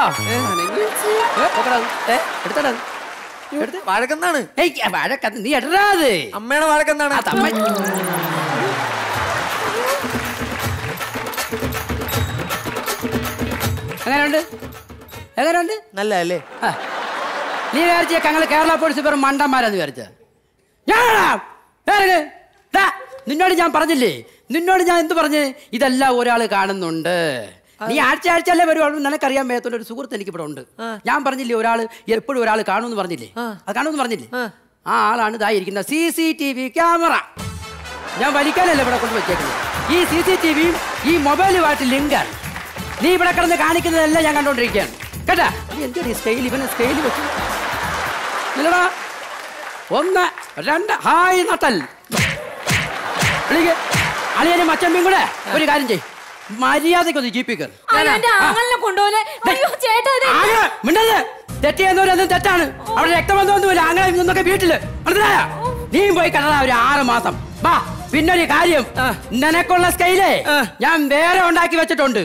S6: എടുത്തടാ എടുത്ത്
S8: വാഴക്കന്നാണ്
S6: ഏയ് വാഴക്കന്ന് നീ എടുറാത്
S8: അമ്മയുടെ വാഴക്കന്നാണ്
S6: ആ തമ്മ എങ്ങനെയുണ്ട് എങ്ങനെയുണ്ട്
S8: നല്ല അല്ലേ
S6: ആ. നീ വിചാരിച്ച ഞങ്ങൾ കേരള പോലീസ് വെറും മണ്ടന്മാരാന്ന് വിചാരിച്ച ഞാനാ ഇറങ്ങ്. ദാ, നിന്നോട് ഞാൻ പറഞ്ഞില്ലേ നിന്നോട് ഞാൻ എന്ത് പറഞ്ഞ് ഇതെല്ലാം ഒരാൾ കാണുന്നുണ്ട് നീ ആഴ്ച ആഴ്ചയല്ലേ വരുവാളും നിനക്കറിയാൻ മേത്തോണ്ട് ഒരു സുഹൃത്ത് എനിക്ക് ഇവിടെ ഉണ്ട് ഞാൻ പറഞ്ഞില്ലേ ഒരാൾ എപ്പോഴും ഒരാൾ കാണുമെന്ന് പറഞ്ഞില്ലേ അത് കാണുമെന്ന് പറഞ്ഞില്ലേ ആ ആളാണ് ഇതായിരിക്കുന്ന C C T V camera ഞാൻ വലിക്കാനല്ല ഇവിടെ കൊണ്ട് വെച്ചേക്കുന്നത് ഈ സി സി ടി വിയും ഈ മൊബൈലുമായിട്ട് ലിങ്കാണ് നീ ഇവിടെ കിടന്ന് കാണിക്കുന്നതെല്ലാം ഞാൻ കണ്ടോണ്ടിരിക്കുകയാണ് കേട്ടാ നീ എന്തൊരു സ്കെയിൽ ഇവനെ സ്കെയിൽ വെച്ചു നില്ലടാ ഒന്ന് രണ്ട് ഹായ് നട്ടൽ വിളിക്ക് അളിയനും അച്ഛമ്മയും കൂടെ ഒരു കാര്യം ചെയ് മര്യാദയ്ക്ക് ഒന്ന് ജീപ്പിക്ക്
S4: അയ്യോ, എന്റെ ആങ്ങളിനെ കൊണ്ടുപോലെ അയ്യോ ചേട്ടാ ഇത്
S6: മിണ്ടത് തെറ്റ് ചെയ്യുന്നവരൊന്നും തെറ്റാണ് അവിടെ രക്തബന്ധമൊന്നുമില്ല അങ്ങനെ നിന്നൊക്കെ വീട്ടില് മനസ്സിലായ നീയും പോയി കണ്ടതാ ഒരു ആറ് മാസം വാ പിന്നൊരു കാര്യം നിനക്കുള്ള സ്കെയിലേ ഞാൻ വേറെ ഉണ്ടാക്കി വെച്ചിട്ടുണ്ട്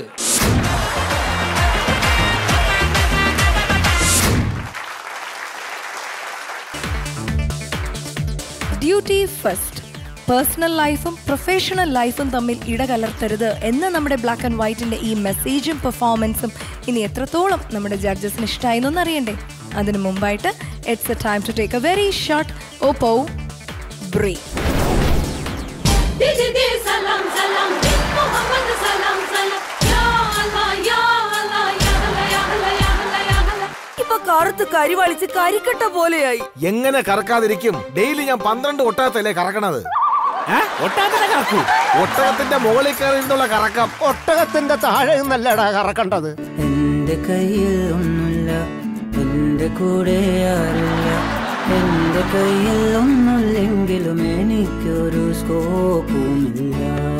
S2: ഡ്യൂട്ടി ഫസ്റ്റ് പേഴ്സണൽ ലൈഫും പ്രൊഫഷണൽ ലൈഫും തമ്മിൽ ഇടകലർത്തരുത് എന്ന നമ്മുടെ ബ്ലാക്ക് ആൻഡ് വൈറ്റിന്റെ ഈ മെസ്സേജും പെർഫോമൻസും ഇനി എത്രത്തോളം നമ്മുടെ ജഡ്ജസിന് ഇഷ്ടമായി എന്നൊന്നും അറിയണ്ടേ അതിനു മുമ്പായിട്ട് it's a time to take a very short Oppo break
S11: सलाम सलाम मोहम्मद सलाम सलाम या अल्लाह या अल्लाह या अल्लाह या अल्लाह या अल्लाह या अल्लाह
S12: ഇപ്പൊ കറുത്ത് കരിവളിച്ച് കരിക്കട്ട പോലെയായി
S13: എങ്ങനെ കറക്കാതിരിക്കും ഡെയിലി ഞാൻ പന്ത്രണ്ട് ഒട്ടകത്തല്ലേ കറക്കണത്
S9: ഒട്ടാകത്തെ കറക്കൂ
S13: ഒട്ടകത്തിന്റെ മുകളിൽ കയറി നിന്നുള്ള കറക്കം
S9: ഒട്ടകത്തിന്റെ താഴെ നിന്നല്ലടാ കറക്കണ്ടത്
S14: എന്റെ കയ്യിൽ ഒന്നുമില്ല എന്റെ കൂടെ ആരില്ല എന്റെ കയ്യിൽ ഒന്നുമില്ലെങ്കിലും എനിക്കൊരു സ്കോപ്പുമില്ല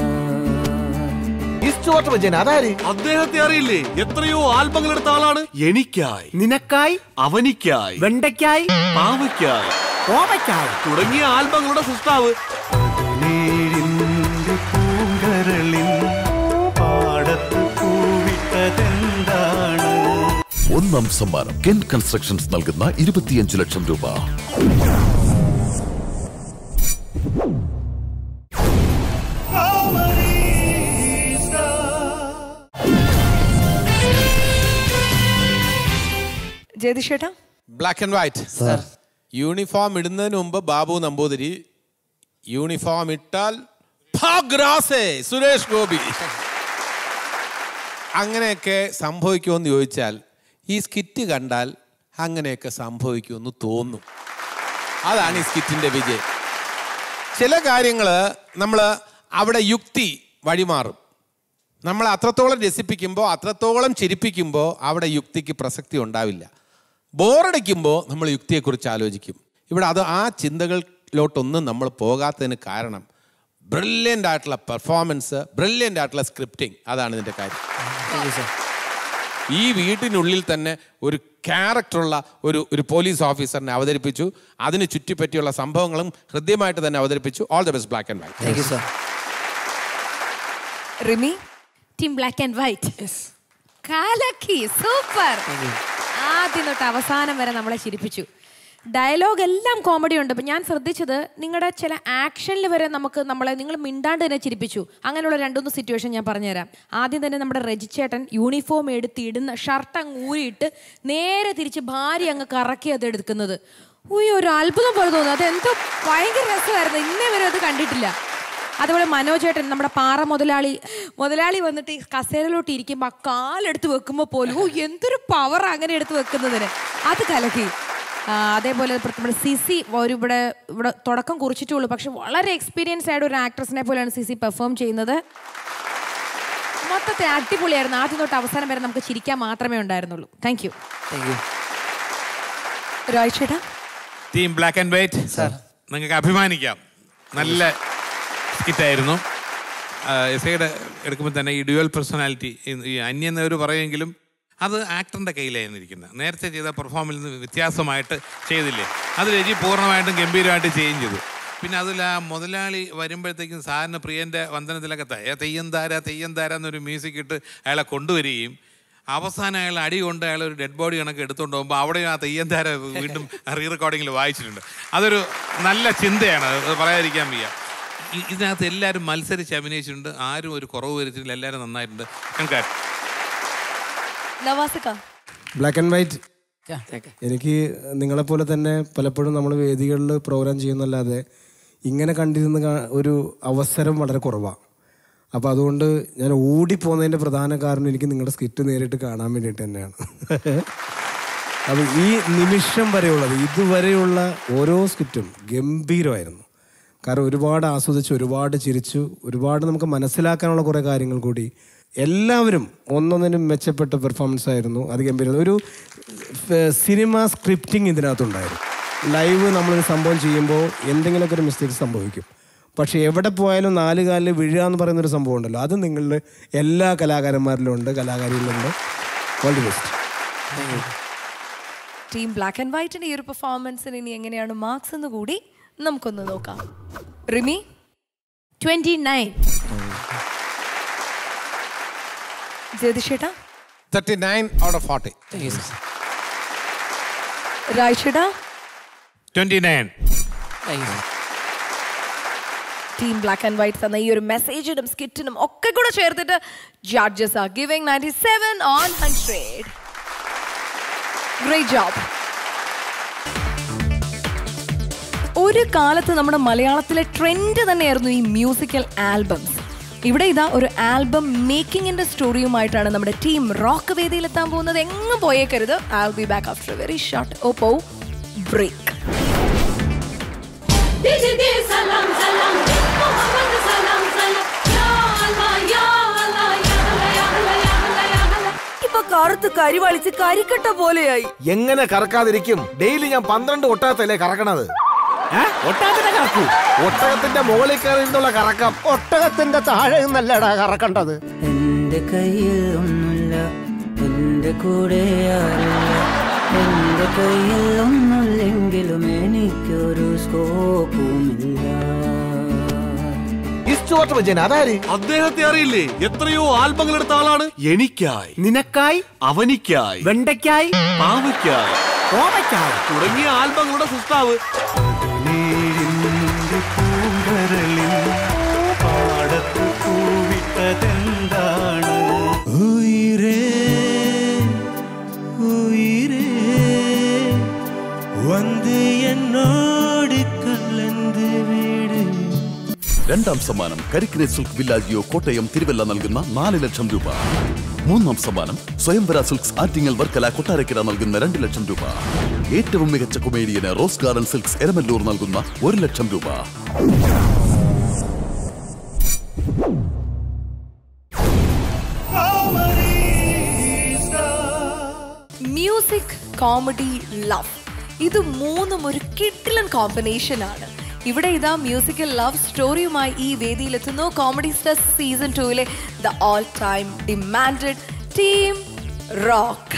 S13: ഈസ്റ്റ് വിജയൻ അതാര്
S10: അദ്ദേഹത്തെ അറിയില്ലേ എത്രയോ ആൽബങ്ങൾ എടുത്ത ആളാണ് എനിക്കായി
S9: നിനക്കായി
S10: അവനിക്കായി
S9: വെണ്ടയ്ക്കായി
S10: പാവയ്ക്കായി
S9: കോവയ്ക്കായി
S10: തുടങ്ങിയ ആൽബങ്ങളുടെ സൃഷ്ടാവ്
S7: പൂങ്കരളിൻ പാടത്ത് പൂവിട്ടതെന്താണ്
S15: ഒന്നാം സമ്മാനം കെൻ കൺസ്ട്രക്ഷൻസ് നൽകുന്ന ഇരുപത്തിയഞ്ച് ലക്ഷം രൂപ
S2: ജയതിഷേട്ടാ
S3: ബ്ലാക്ക് ആൻഡ് വൈറ്റ് യൂണിഫോം ഇടുന്നതിന് മുമ്പ് ബാബു നമ്പൂതിരി യൂണിഫോം ഇട്ടാൽ ഭാഗ്രാസേ സുരേഷ് ഗോപി അങ്ങനെയൊക്കെ സംഭവിക്കുമെന്ന് ചോദിച്ചാൽ ഈ സ്കിറ്റ് കണ്ടാൽ അങ്ങനെയൊക്കെ സംഭവിക്കുമെന്ന് തോന്നും അതാണ് ഈ സ്കിറ്റിന്റെ വിജയം ചില കാര്യങ്ങൾ നമ്മൾ അവിടെ യുക്തി വഴിമാറും നമ്മൾ അത്രത്തോളം രസിപ്പിക്കുമ്പോൾ അത്രത്തോളം ചിരിപ്പിക്കുമ്പോൾ അവിടെ യുക്തിക്ക് പ്രസക്തി ഉണ്ടാവില്ല ബോറടിക്കുമ്പോൾ നമ്മൾ യുക്തിയെക്കുറിച്ച് ആലോചിക്കും ഇവിടെ അത് ആ ചിന്തകളിലോട്ടൊന്നും നമ്മൾ പോകാത്തതിന് കാരണം ബ്രില്യൻ്റ് ആയിട്ടുള്ള പെർഫോമൻസ് ബ്രില്യൻ്റ് ആയിട്ടുള്ള സ്ക്രിപ്റ്റിംഗ് അതാണ് ഇതിൻ്റെ കാര്യം ഈ വീട്ടിനുള്ളിൽ തന്നെ ഒരു ക്യാരക്ടറുള്ള ഒരു ഒരു പോലീസ് ഓഫീസറിനെ അവതരിപ്പിച്ചു അതിന് ചുറ്റിപ്പറ്റിയുള്ള സംഭവങ്ങളും ഹൃദ്യമായിട്ട് തന്നെ അവതരിപ്പിച്ചു all the best black and white
S6: thank you sir
S2: Rimi
S4: team black and white
S2: കാലക്കി സൂപ്പർ ആദ്യം തൊട്ട് അവസാനം വരെ നമ്മളെ ചിരിപ്പിച്ചു ഡയലോഗ് എല്ലാം കോമഡി ഉണ്ട് അപ്പം ഞാൻ ശ്രദ്ധിച്ചത് നിങ്ങളുടെ ചില ആക്ഷനിൽ വരെ നമുക്ക് നമ്മളെ നിങ്ങൾ മിണ്ടാണ്ട് തന്നെ ചിരിപ്പിച്ചു അങ്ങനെയുള്ള രണ്ടുമൂന്ന് സിറ്റുവേഷൻ ഞാൻ പറഞ്ഞുതരാം ആദ്യം തന്നെ നമ്മുടെ രജിച്ചേട്ടൻ യൂണിഫോം എടുത്തിടുന്ന ഷർട്ട് അങ്ങ് ഊരിയിട്ട് നേരെ തിരിച്ച് ഭാര്യ അങ്ങ് കറക്കി അത് എടുക്കുന്നത് ഉയ്യോ ഒരു അത്ഭുതം പോലെ തോന്നുന്നു അതെന്തോ ഭയങ്കര രസമായിരുന്നു ഇന്നേ വരെ അത് കണ്ടിട്ടില്ല അതുപോലെ മനോജേട്ടൻ നമ്മുടെ പാറ മുതലാളി മുതലാളി വന്നിട്ട് ഈ കസേരയിലോട്ട് ഇരിക്കുമ്പോൾ ആ കാലെടുത്ത് വെക്കുമ്പോൾ പോലും ഓ എന്തൊരു പവർ അങ്ങനെ എടുത്ത് വെക്കുന്നതിന് അത് കലക്കി ആ, അതേപോലെ ഇപ്പുറത്ത് നമ്മുടെ സിസി ഒരു ഇവിടെ ഇവിടെ തുടക്കം കുറിച്ചിട്ടുള്ളൂ പക്ഷെ വളരെ എക്സ്പീരിയൻസ് ആയിട്ട് ഒരു ആക്ട്രസിനെ പോലെയാണ് സിസി പെർഫോം ചെയ്യുന്നത് മൊത്തത്തിൽ അടിപൊളിയായിരുന്നു ആദ്യം തൊട്ട് അവസാനം വരെ നമുക്ക് ചിരിക്കാൻ മാത്രമേ ഉണ്ടായിരുന്നുള്ളൂ thank you
S6: thank you
S2: Raj ചേട്ടാ
S16: ടീം ബ്ലാക്ക് ആൻഡ് വൈറ്റ് നിങ്ങൾക്ക് അഭിമാനിക്കാം നല്ല സ്കിറ്റായിരുന്നു എസ് ഐയുടെ എടുക്കുമ്പോൾ തന്നെ ഈ ഡ്യുവൽ പേഴ്സണാലിറ്റി ഈ അന്യെന്നവർ പറയുമെങ്കിലും അത് ആക്ടറിൻ്റെ കയ്യിലായിരുന്നു ഇരിക്കുന്നത് നേരത്തെ ചെയ്ത പെർഫോമിൽ നിന്ന് വ്യത്യാസമായിട്ട് ചെയ്തില്ലേ അത് രജി പൂർണ്ണമായിട്ടും ഗംഭീരമായിട്ട് ചെയ്യുകയും ചെയ്തു പിന്നെ അതിൽ ആ മുതലാളി വരുമ്പോഴത്തേക്കും സാറിന് പ്രിയൻ്റെ വന്ദനത്തിലൊക്കെ തയ്യ തെയ്യം താര തെയ്യം താര എന്നൊരു മ്യൂസിക് ഇട്ട് അയാളെ കൊണ്ടുവരികയും അവസാനം അയാൾ അടി കൊണ്ട് അയാൾ ഒരു ഡെഡ് ബോഡി കണക്ക് എടുത്തുകൊണ്ട് പോകുമ്പോൾ അവിടെയും ആ തെയ്യം താര വീണ്ടും റീ റെക്കോർഡിങ്ങിൽ വായിച്ചിട്ടുണ്ട് അതൊരു നല്ല ചിന്തയാണ് അത് പറയാതിരിക്കാൻ വയ്യ ഇ- ഇതിനകത്ത് എല്ലാവരും മത്സരിച്ച് അഭിനയിച്ചിട്ടുണ്ട് ആരും ഒരു കുറവ് വരുത്തിയില്ല എല്ലാവരും നന്നായിട്ടുണ്ട് ഞങ്ങൾക്ക്
S2: നവാസിക്ക
S13: ബ്ലാക്ക് ആൻഡ് വൈറ്റ് എനിക്ക് നിങ്ങളെപ്പോലെ തന്നെ പലപ്പോഴും നമ്മൾ വേദികളിൽ പ്രോഗ്രാം ചെയ്യുന്നല്ലാതെ ഇങ്ങനെ കണ്ടിരുന്ന കാ- ഒരു അവസരം വളരെ കുറവാണ് അപ്പോൾ അതുകൊണ്ട് ഞാൻ ഓടിപ്പോകുന്നതിൻ്റെ പ്രധാന കാരണം എനിക്ക് നിങ്ങളുടെ സ്കിറ്റ് നേരിട്ട് കാണാൻ വേണ്ടിയിട്ട് തന്നെയാണ് അപ്പോൾ ഈ നിമിഷം വരെയുള്ളത് ഇതുവരെയുള്ള ഓരോ സ്കിറ്റും ഗംഭീരമായിരുന്നു കാരണം ഒരുപാട് ആസ്വദിച്ചു ഒരുപാട് ചിരിച്ചു ഒരുപാട് നമുക്ക് മനസ്സിലാക്കാനുള്ള കുറേ കാര്യങ്ങൾ കൂടി എല്ലാവരും ഒന്നൊന്നിനും മെച്ചപ്പെട്ട പെർഫോമൻസ് ആയിരുന്നു അത് ഗംഭീരം ഒരു സിനിമ സ്ക്രിപ്റ്റിംഗ് ഇതിനകത്തുണ്ടായിരുന്നു ലൈവ് നമ്മളൊരു സംഭവം ചെയ്യുമ്പോൾ എന്തെങ്കിലുമൊക്കെ ഒരു മിസ്റ്റേക്ക് സംഭവിക്കും പക്ഷേ എവിടെ പോയാലും നാല് കാലിൽ വീഴുക എന്ന് പറയുന്നൊരു സംഭവം ഉണ്ടല്ലോ അത് നിങ്ങളിൽ എല്ലാ കലാകാരന്മാരിലും ഉണ്ട് കലാകാരികളിലുണ്ട് all the best
S2: team black and വൈറ്റിന്റെ ഈ ഒരു പെർഫോമൻസിന് ഇനി എങ്ങനെയാണ് മാർക്സ് എന്ന് കൂടി നമുക്കൊന്ന് നോക്കാം റിമി ട്വന്റി നയൻ ജ്യോതിഷേട്ടാ
S3: thirty nine out of forty
S2: രായ്ചേട്ടാ
S16: twenty nine
S2: team black and white തന്ന ഈ ഒരു മെസ്സേജിനും സ്കിറ്റിനും ഒക്കെ കൂടെ ചേർത്തിട്ട് judges are giving ninety seven on hundred great job ഒരു കാലത്ത് നമ്മുടെ മലയാളത്തിലെ ട്രെൻഡ് തന്നെയായിരുന്നു ഈ മ്യൂസിക്കൽ ആൽബംസ് ഇവിടെ ഇതാ ഒരു ആൽബം മേക്കിങ്ങിന്റെ സ്റ്റോറിയുമായിട്ടാണ് നമ്മുടെ ടീം റോക്ക് വേദിയിലെത്താൻ പോകുന്നത് എങ്ങും പോയേക്കരുത് I be back after very short Oppo break
S11: Dijide salam salam Muhammad salam salam Ya Allah ya Allah ya Allah ya Allah ya Allah ya Allah
S12: ഇപ്പൊ കറുത്ത് കരിവാളിച്ച് കരിക്കട്ട പോലെയായി
S13: എങ്ങനെ കറക്കാതിരിക്കും ഡെയിലി ഞാൻ പന്ത്രണ്ട് ഒട്ടകത്തല്ലേ കറക്കണത്
S9: ഒട്ടകത്തിന്റെ കറക്കൂ
S13: ഒട്ടകത്തിന്റെ മുകളിൽ കയറി നിന്നുള്ള കറക്കം
S9: ഒട്ടകത്തിന്റെ താഴെ നിന്നല്ലടാ കറക്കണ്ടത്
S14: എന്റെ കയ്യിൽ ഒന്നുമില്ല എന്റെ കൂടെ ആരില്ല എന്റെ കയ്യിൽ ഒന്നുമില്ലെങ്കിലും എനിക്കൊരു സ്കോപ്പുമില്ല
S13: ഇഷ്ടോട്ട് വിജയൻ അതാര്
S10: അദ്ദേഹത്തെ അറിയില്ലേ എത്രയോ ആൽബങ്ങൾ എടുത്ത ആളാണ് എനിക്കായി
S9: നിനക്കായി
S10: അവനിക്കായി
S9: വെണ്ടയ്ക്കായി
S10: പാവയ്ക്കായി
S9: ഓമയ്ക്കായി
S10: തുടങ്ങിയ ആൽബങ്ങളുടെ സൃഷ്ടാവ്
S7: നീരിന്റെ പൂങ്കരളിൽ പാടത്തു പൂവിട്ടതെന്താണ് ഉയിരേ ഉയിരേ വന്ന് എന്നോട് കലந்து വീട്
S15: രണ്ടാം സമ്മാനം കരിക്കിനെ സിൽക്ക് വില്ലാജിയോ കോട്ടയം തിരുവല്ല നൽകുന്ന നാല് ലക്ഷം രൂപ മൂന്നാം സമ്മാനം സ്വയംവര സിൽക്സ് ആറ്റിങ്ങൽ വർക്കല കൊട്ടാരക്കര നൽകുന്ന രണ്ട് ലക്ഷം രൂപ ഏറ്റവും മികച്ച കൊമേഡിയന് റോസ് ഗാർഡൻ സിൽക്സ് എരമല്ലൂർ നൽകുന്ന ഒരു ലക്ഷം രൂപ
S2: മ്യൂസിക് കോമഡി ലവ് ഇത് മൂന്നും ഒരു കിട്ടിലൻ കോമ്പിനേഷൻ ആണ് ഇവിടെ ഇതാ മ്യൂസിക്കൽ ലവ് സ്റ്റോറിയുമായി ഈ വേദിയിലെത്തുന്നു കോമഡി സ്റ്റാർ സീസൺ ടൂവിലെ the all time demanded team rock